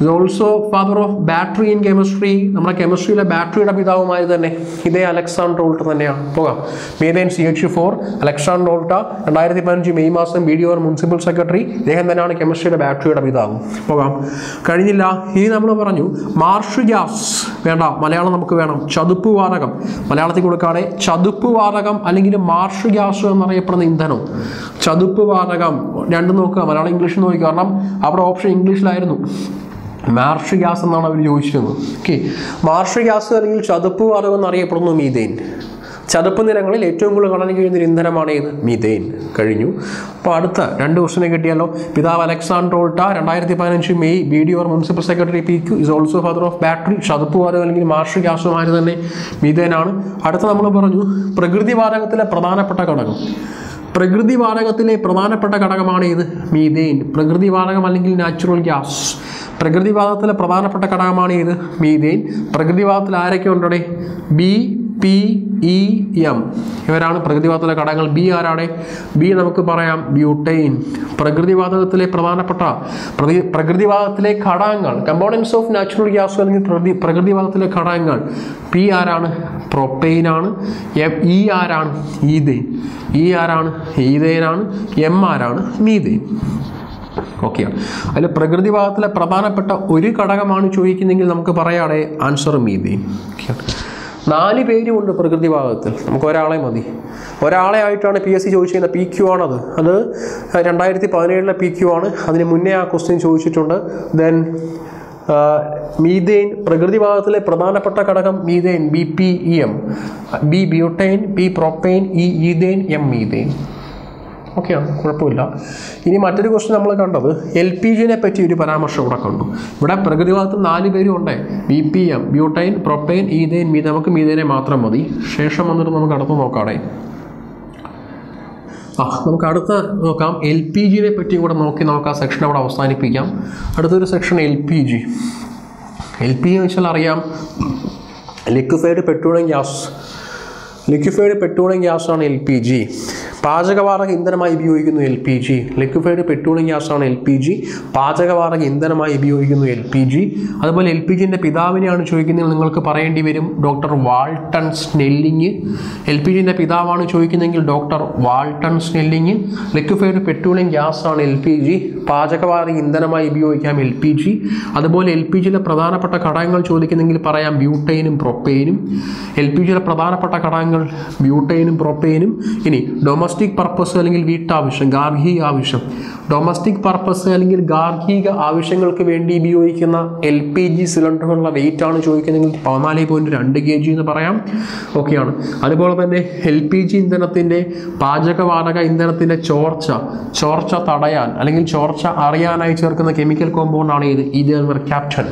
B: ഇത് also father of battery in chemistry നമ്മുടെ കെമിസ്ട്രിയിലെ ബാറ്ററിയുടെ പിതാവുമായി തന്നെ ഇതേ അലക്സാണ്ടർ ഓൾട്ട തന്നെയാണ് പോകാം methane C H four Alexander Volta രണ്ടായിരത്തി പതിനഞ്ച് മെയ് മാസം B D or municipal secretary ഇദ്ദേഹം തന്നെയാണ് കെമിസ്ട്രിയുടെ ബാറ്ററിയുടെ പിതാവ് പോകാം കഴിഞ്ഞില്ല ഇനി നമ്മൾ പറഞ്ഞു മാർഷ് ഗ്യാസ് വേണ്ട മലയാളം നമുക്ക് വേണം ചതുപ്പ് വാതകം മലയാളത്തിൽ കൊടുക്കാതെ ചതുപ്പ് വാതകം അല്ലെങ്കിൽ മാർഷ് ഗ്യാസ് എന്നറിയപ്പെടുന്ന ഇന്ധനം ചതുപ്പ് വാതകം രണ്ടും നോക്കുക മലയാളം ഇംഗ്ലീഷ് നോക്കി കാരണം അവിടെ ഓപ്ഷൻ ഇംഗ്ലീഷിലായിരുന്നു മാർഷ് ഗ്യാസ് എന്നാണ് അവർ ചോദിച്ചിരുന്നത് ഓക്കെ മാർഷ് ഗ്യാസ് അല്ലെങ്കിൽ ചതുപ്പ് വാതകം എന്നറിയപ്പെടുന്നു മീതേൻ ചതുപ്പ് നിലങ്ങളിൽ ഏറ്റവും കൂടുതൽ കാണാൻ കഴിയുന്ന ഒരു ഇന്ധനമാണ് ഏത് മീതേൻ കഴിഞ്ഞു അപ്പോൾ അടുത്ത രണ്ട് ക്വസ്റ്റിനെ കിട്ടിയല്ലോ പിതാവ് അലക്സാണ്ടർ ഓൾട്ട രണ്ടായിരത്തി പതിനഞ്ച് May B D or municipal secretary P Q is also father of battery ചതുപ്പ് വാതകം അല്ലെങ്കിൽ മാർഷ് ഗ്യാസുമാര് തന്നെ മീതേനാണ് അടുത്ത നമ്മൾ പറഞ്ഞു പ്രകൃതി വാതകത്തിലെ പ്രധാനപ്പെട്ട ഘടകം പ്രകൃതി വാതകത്തിലെ പ്രധാനപ്പെട്ട ഘടകമാണ് ഇത് മീതേൻ പ്രകൃതി വാതകം അല്ലെങ്കിൽ നാച്ചുറൽ ഗ്യാസ് പ്രകൃതി വാതകത്തിലെ പ്രധാനപ്പെട്ട ഘടകമാണ് ഇത് മീതേൻ പ്രകൃതി വാതകത്തിൽ ആരൊക്കെ ഉണ്ടോടെ ബി പി ഇ എം ഇവരാണ് പ്രകൃതിവാതകത്തിലെ ഘടകങ്ങൾ ബി ആരാടെ ബി നമുക്ക് പറയാം ബ്യൂട്ടൈൻ പ്രകൃതിവാതകത്തിലെ പ്രധാനപ്പെട്ട പ്രതി പ്രകൃതിവാതകത്തിലെ ഘടകങ്ങൾ കമ്പോണൻസ് ഓഫ് നാച്ചുറൽ ഗ്യാസ് അല്ലെങ്കിൽ പ്രകൃതി പ്രകൃതിവാതകത്തിലെ ഘടകങ്ങൾ പി ആരാണ് പ്രൊപ്പെയിൻ ആണ് എം ഇ ആരാണ് ഈതേൻ ഇ ആരാണ് ഈതേനാണ് എം ആരാണ് മീതേൻ ഓക്കെയാണ് അതിൽ പ്രകൃതിഭാഗത്തിലെ പ്രധാനപ്പെട്ട ഒരു ഘടകമാണ് ചോദിക്കുന്നെങ്കിൽ നമുക്ക് പറയാടെ ആൻസർ മീതേൻ ഓക്കെയാണ് നാല് പേരുമുണ്ട് പ്രകൃതി ഭാഗത്തിൽ നമുക്ക് ഒരാളെ മതി ഒരാളെ ആയിട്ടാണ് പി എസ് സി ചോദിച്ചിരുന്നത് പി ക്യു ആണത് അത് രണ്ടായിരത്തി പതിനേഴിലെ പി ക്യു ആണ് അതിന് മുന്നേ ആ ക്വസ്റ്റ്യൻ ചോദിച്ചിട്ടുണ്ട് ദെൻ മീതേൻ പ്രകൃതി ഭാഗത്തിലെ പ്രധാനപ്പെട്ട ഘടകം methane B P E M B butane B propane E ethane M methane ഓക്കെയാണ് കുഴപ്പമില്ല ഇനി മറ്റൊരു ക്വസ്റ്റ്യൻ നമ്മൾ കണ്ടത് എൽ പി ജിനെ പറ്റി ഒരു പരാമർശം ഇവിടെ കണ്ടു ഇവിടെ പ്രകൃതിഭാഗത്ത് നാല് പേരും ഉണ്ട് B P M butane propane ethane മീത നമുക്ക് മീതേനെ മാത്രം മതി ശേഷം വന്നിട്ട് നമുക്ക് അടുത്ത് നോക്കാടെ ആ നമുക്ക് അടുത്ത നോക്കാം എൽ പി ജിനെ പറ്റി കൂടെ നോക്കി നോക്കാം സെക്ഷൻ അവിടെ അവസാനിപ്പിക്കാം അടുത്തൊരു section L P G L P എന്ന് വെച്ചാൽ അറിയാം liquefied petroleum gas liquefied petroleum ഗ്യാസാണ് എൽ പി ജി പാചകവാതക ഇന്ധനമായി ഉപയോഗിക്കുന്നു L P G liquefied petroleum ഗ്യാസാണ് എൽ പി ജി പാചകവാതക ഇന്ധനമായി ഉപയോഗിക്കുന്നു എൽ പി ജി അതുപോലെ എൽ പി ജിൻ്റെ പിതാവിനെയാണ് ചോദിക്കുന്നത് നിങ്ങൾക്ക് പറയേണ്ടി വരും doctor Walton Snelling L P ജിൻ്റെ പിതാവാണ് ചോദിക്കുന്നതെങ്കിൽ doctor Walton Snelling liquefied petroleum ഗ്യാസാണ് എൽ പി ജി പാചകവാതക ഇന്ധനമായി ഉപയോഗിക്കാം എൽ പി ജി അതുപോലെ എൽ പി ജിയിലെ പ്രധാനപ്പെട്ട ഘടകങ്ങൾ ചോദിക്കുന്നെങ്കിൽ പറയാം ബ്യൂട്ടൈനും പ്രൊപ്പൈനും എൽ പി ജിയിലെ പ്രധാനപ്പെട്ട ഘടകങ്ങൾ ബ്യൂട്ടൈനും പ്രൊപ്പൈനും ഇനി ഡൊമസ്റ്റിക് പർപ്പസ് അല്ലെങ്കിൽ വീട്ടാവശ്യം ഗാർഹിക ആവശ്യം ഡൊമസ്റ്റിക് പർപ്പസ് അല്ലെങ്കിൽ ഗാർഹിക ആവശ്യങ്ങൾക്ക് വേണ്ടി ഉപയോഗിക്കുന്ന എൽ പി ജി സിലിണ്ടറുകളുടെ വെയിറ്റ് ആണ് ചോദിക്കുന്നതെങ്കിൽ പതിനാല് പോയിൻറ്റ് രണ്ട് കെ ജി എന്ന് പറയാം ഓക്കെയാണ് അതുപോലെ തന്നെ എൽ പി ജി ഇന്ധനത്തിൻ്റെ പാചകവാതക ഇന്ധനത്തിൻ്റെ ചോർച്ച ചോർച്ച തടയാൻ അല്ലെങ്കിൽ ചോർച്ച അറിയാനായി ചേർക്കുന്ന കെമിക്കൽ കോമ്പൗണ്ടാണ് ഇത് ഇത് ക്യാപ്റ്റൻ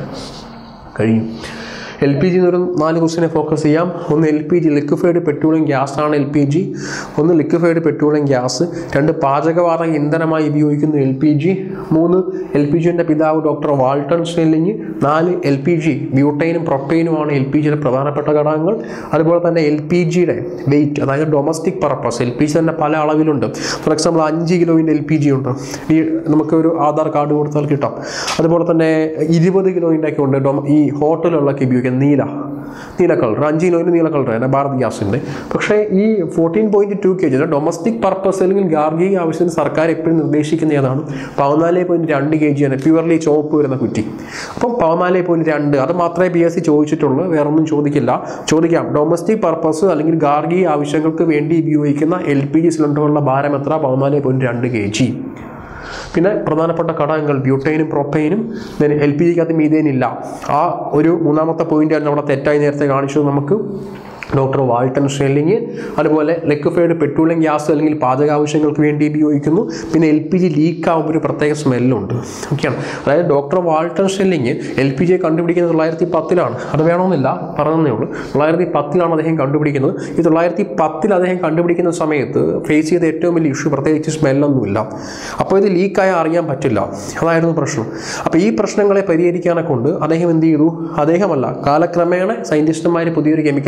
B: കഴിയും എൽ പി ജി എന്നൊരു നാല് ക്വസ്റ്റിനെ ഫോക്കസ് ചെയ്യാം ഒന്ന് L P G liquefied petroleum gas ആണ് എൽ പി ജി ഒന്ന് ലിക്വിഫൈഡ് പെട്രോളിയം ഗ്യാസ് രണ്ട് പാചകവാതക ഇന്ധനമായി ഉപയോഗിക്കുന്നു എൽ പി ജി മൂന്ന് എൽ പി ജിൻ്റെ പിതാവ് ഡോക്ടർ വാൾട്ടൺ സ്നെല്ലിങ് നാല് എൽ പി ജി ബ്യൂട്ടൈനും പ്രൊപ്പൈനുമാണ് എൽ പി ജിയുടെ പ്രധാനപ്പെട്ട ഘടകങ്ങൾ അതുപോലെ തന്നെ എൽ പി ജിയുടെ വെയിറ്റ് അതായത് domestic purpose L P G തന്നെ പല അളവിലുണ്ട് ഫോർ എക്സാമ്പിൾ അഞ്ച് കിലോയിൻ്റെ എൽ പി ജി ഉണ്ട് ഈ നമുക്ക് ഒരു ആധാർ കാർഡ് കൊടുത്താൽ കിട്ടാം അതുപോലെ തന്നെ ഇരുപത് കിലോയിൻ്റെ ഒക്കെ ഉണ്ട് ഡൊമ ഈ ഹോട്ടലുകളിലൊക്കെ ഉപയോഗിക്കുന്നത് നീല നീല കളർ അഞ്ച് കിലോയിന് നീല കളർ തന്നെ ഭാരത് ഗ്യാസിൻ്റെ പക്ഷേ ഈ fourteen point two K G domestic purpose അല്ലെങ്കിൽ ഗാർഹിക ആവശ്യത്തിന് സർക്കാർ എപ്പോഴും നിർദ്ദേശിക്കുന്ന ഏതാണ് പതിനാല് പോയിൻറ്റ് രണ്ട് കെ ജി ആണ് പ്യുവർലി ചുവപ്പ് വരുന്ന കുറ്റി അപ്പം പതിനാല് പോയിൻറ്റ് രണ്ട് അത് മാത്രമേ പി എസ് സി ചോദിച്ചിട്ടുള്ളൂ വേറൊന്നും ചോദിക്കില്ല ചോദിക്കാം ഡൊമസ്റ്റിക് പർപ്പസ് അല്ലെങ്കിൽ ഗാർഹിക ആവശ്യങ്ങൾക്ക് വേണ്ടി ഉപയോഗിക്കുന്ന എൽ പി ജി സിലിണ്ടറുകളുടെ ഭാരം എത്ര പതിനാല് പോയിൻറ്റ് രണ്ട് കെ ജി പിന്നെ പ്രധാനപ്പെട്ട ഘടകങ്ങൾ ബ്യൂട്ടൈനും പ്രൊപ്പൈനും then എൽ പി ജിക്കകത്ത് മീതേൻ ഇല്ല ആ ഒരു മൂന്നാമത്തെ പോയിന്റാണ് അവിടെ തെറ്റായി നേരത്തെ കാണിച്ചത് നമുക്ക് ഡോക്ടർ വാൾട്ടൺ ഷെല്ലിങ് അതുപോലെ ലിക്വിഫൈഡ് പെട്രോളിയം ഗ്യാസ് അല്ലെങ്കിൽ പാചക ആവശ്യങ്ങൾക്ക് വേണ്ടി ഉപയോഗിക്കുന്നു പിന്നെ എൽ പി ജി ലീക്ക് ആകുമ്പോൾ ഒരു പ്രത്യേക സ്മെല്ലുണ്ട് ഓക്കെയാണ് അതായത് doctor Walton Snelling L P G കണ്ടുപിടിക്കുന്നത് തൊള്ളായിരത്തി പത്തിലാണ് അത് വേണമെന്നില്ല പറഞ്ഞതേ ഉള്ളൂ തൊള്ളായിരത്തി പത്തിലാണ് അദ്ദേഹം കണ്ടുപിടിക്കുന്നത് ഈ തൊള്ളായിരത്തി പത്തിൽ അദ്ദേഹം കണ്ടുപിടിക്കുന്ന സമയത്ത് ഫേസ് ചെയ്ത ഏറ്റവും വലിയ ഇഷ്യൂ പ്രത്യേകിച്ച് സ്മെല്ലൊന്നുമില്ല അപ്പോൾ ഇത് ലീക്കായാൽ അറിയാൻ പറ്റില്ല അതായിരുന്നു പ്രശ്നം അപ്പോൾ ഈ പ്രശ്നങ്ങളെ പരിഹരിക്കാനെ കൊണ്ട് അദ്ദേഹം എന്ത് ചെയ്തു അദ്ദേഹമല്ല കാലക്രമേണ സയൻറ്റിസ്റ്റുമാർ പുതിയൊരു കെമിക്കൽ കോമ്പൗണ്ട്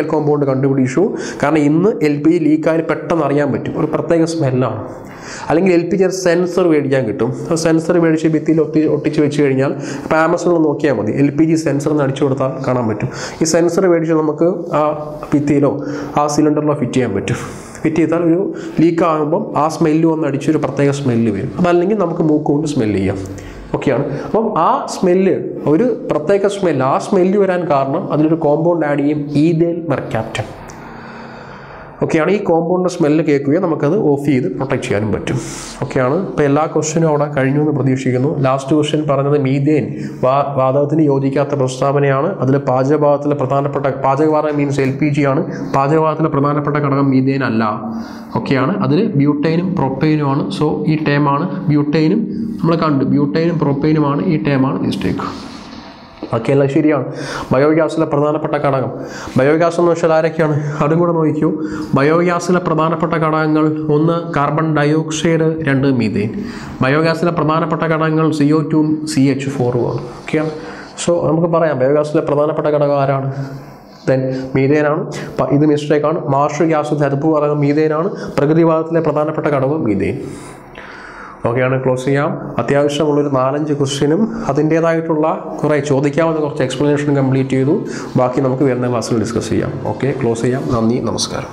B: കണ്ടുപിടിച്ചു കാരണം ഇന്ന് എൽ പി ജി ലീക്കായാലും പെട്ടെന്ന് അറിയാൻ പറ്റും ഒരു പ്രത്യേക സ്മെല്ലാണ് അല്ലെങ്കിൽ എൽ പി ജി സെൻസർ മേടിക്കാൻ കിട്ടും ആ സെൻസർ മേടിച്ച് ഭിത്തിയിൽ ഒട്ടി ഒട്ടിച്ച് വെച്ച് കഴിഞ്ഞാൽ ഇപ്പോൾ ആമസോണിൽ നോക്കിയാൽ മതി എൽ പി ജി സെൻസർ എന്ന് അടിച്ചു കൊടുത്താൽ കാണാൻ പറ്റും ഈ സെൻസർ മേടിച്ച് നമുക്ക് ആ ഭിത്തിയിലോ ആ സിലിണ്ടറിലോ ഫിറ്റ് ചെയ്യാൻ പറ്റും ഫിറ്റ് ചെയ്താൽ ഒരു ലീക്ക് ആകുമ്പം ആ സ്മെല്ല് വന്ന് അടിച്ചൊരു പ്രത്യേക സ്മെല്ല് വരും അതല്ലെങ്കിൽ നമുക്ക് മൂക്ക് കൊണ്ട് സ്മെല്ല് ചെയ്യാം ഓക്കെയാണ് അപ്പം ആ സ്മെല്ല് ഒരു പ്രത്യേക സ്മെല്ല് ആ സ്മെല്ല് വരാൻ കാരണം അതിലൊരു കോമ്പൗണ്ട് ആഡ് ചെയ്യും ഈതേൽ മെർക്യാപ്റ്റൻ ഒക്കെയാണ് ഈ കോമ്പൗണ്ടിൻ്റെ സ്മെല്ല് കേൾക്കുകയും നമുക്കത് ഓഫ് ചെയ്ത് പ്രൊട്ടക്ട് ചെയ്യാനും പറ്റും ഒക്കെയാണ് ഇപ്പോൾ എല്ലാ ക്വസ്റ്റ്യനും അവിടെ കഴിഞ്ഞു എന്ന് പ്രതീക്ഷിക്കുന്നു ലാസ്റ്റ് ക്വസ്റ്റ്യൻ പറഞ്ഞത് മീതേൻ വാ വാതകത്തിന് യോജിക്കാത്ത പ്രസ്താവനയാണ് അതിൽ പാചകഭാഗത്തിലെ പ്രധാനപ്പെട്ട പാചകവാതകം മീൻസ് എൽ പി ജി ആണ് പാചകവാതകത്തിലെ പ്രധാനപ്പെട്ട ഘടകം മീതേൻ അല്ല ഒക്കെയാണ് അതിൽ ബ്യൂട്ടൈനും പ്രൊപ്പൈനുമാണ് സോ ഈ ടേമാണ് ബ്യൂട്ടൈനും നമ്മൾ കണ്ടു ബ്യൂട്ടൈനും പ്രൊപ്പൈനുമാണ് ഈ ടേമാണ് മിസ്റ്റേക്ക് ബാക്കിയെല്ലാം ശരിയാണ് ബയോഗ്യാസിലെ പ്രധാനപ്പെട്ട ഘടകം ബയോഗ്യാസ് എന്ന് വെച്ചാൽ ആരൊക്കെയാണ് അതും കൂടെ നോക്കിക്കൂ ബയോഗ്യാസിലെ പ്രധാനപ്പെട്ട ഘടകങ്ങൾ ഒന്ന് കാർബൺ ഡയോക്സൈഡ് രണ്ട് മീതേൻ ബയോഗ്യാസിലെ പ്രധാനപ്പെട്ട ഘടകങ്ങൾ C O two C H ഫോറുമാണ് ഓക്കെയാണ് സോ നമുക്ക് പറയാം ബയോഗ്യാസിലെ പ്രധാനപ്പെട്ട ഘടകം ആരാണ് ദെൻ മീതേനാണ് പ- ഇത് മിസ്റ്റേക്കാണ് മാർഷൽ ഗ്യാസ് ചതുപ്പ് പറയുന്നത് മീതേനാണ് പ്രകൃതിവാദത്തിലെ പ്രധാനപ്പെട്ട ഘടകം മീതേൻ ഓക്കെയാണ് ക്ലോസ് ചെയ്യാം അത്യാവശ്യമുള്ളൊരു നാലഞ്ച് ക്വസ്റ്റ്യനും അതിൻ്റേതായിട്ടുള്ള കുറേ ചോദിക്കാവുന്ന കുറച്ച് എക്സ്പ്ലനേഷൻ കംപ്ലീറ്റ് ചെയ്തു ബാക്കി നമുക്ക് വരുന്ന ക്ലാസ്സിൽ ഡിസ്കസ് ചെയ്യാം ഓക്കെ ക്ലോസ് ചെയ്യാം നന്ദി നമസ്കാരം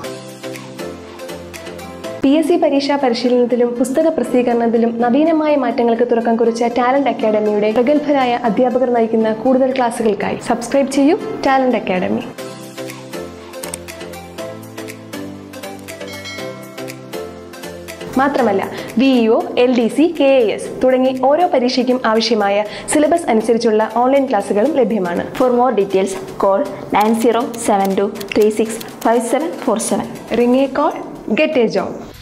C: പി എസ് സി പരീക്ഷാ പരിശീലനത്തിലും പുസ്തക പ്രസിദ്ധീകരണത്തിലും നവീനമായ മാറ്റങ്ങൾക്ക് തുടക്കം കുറിച്ച ടാലന്റ് അക്കാഡമിയുടെ പ്രഗത്ഭരായ അധ്യാപകർ നയിക്കുന്ന കൂടുതൽ ക്ലാസുകൾക്കായി സബ്സ്ക്രൈബ് ചെയ്യൂ ടാലന്റ് അക്കാഡമി മാത്രമല്ല V E O L D C K A S തുടങ്ങി ഓരോ പരീക്ഷയ്ക്കും ആവശ്യമായ സിലബസ് അനുസരിച്ചുള്ള ഓൺലൈൻ ക്ലാസുകളും ലഭ്യമാണ്
D: For more details, call 9072 365747.
C: Ring a call get a job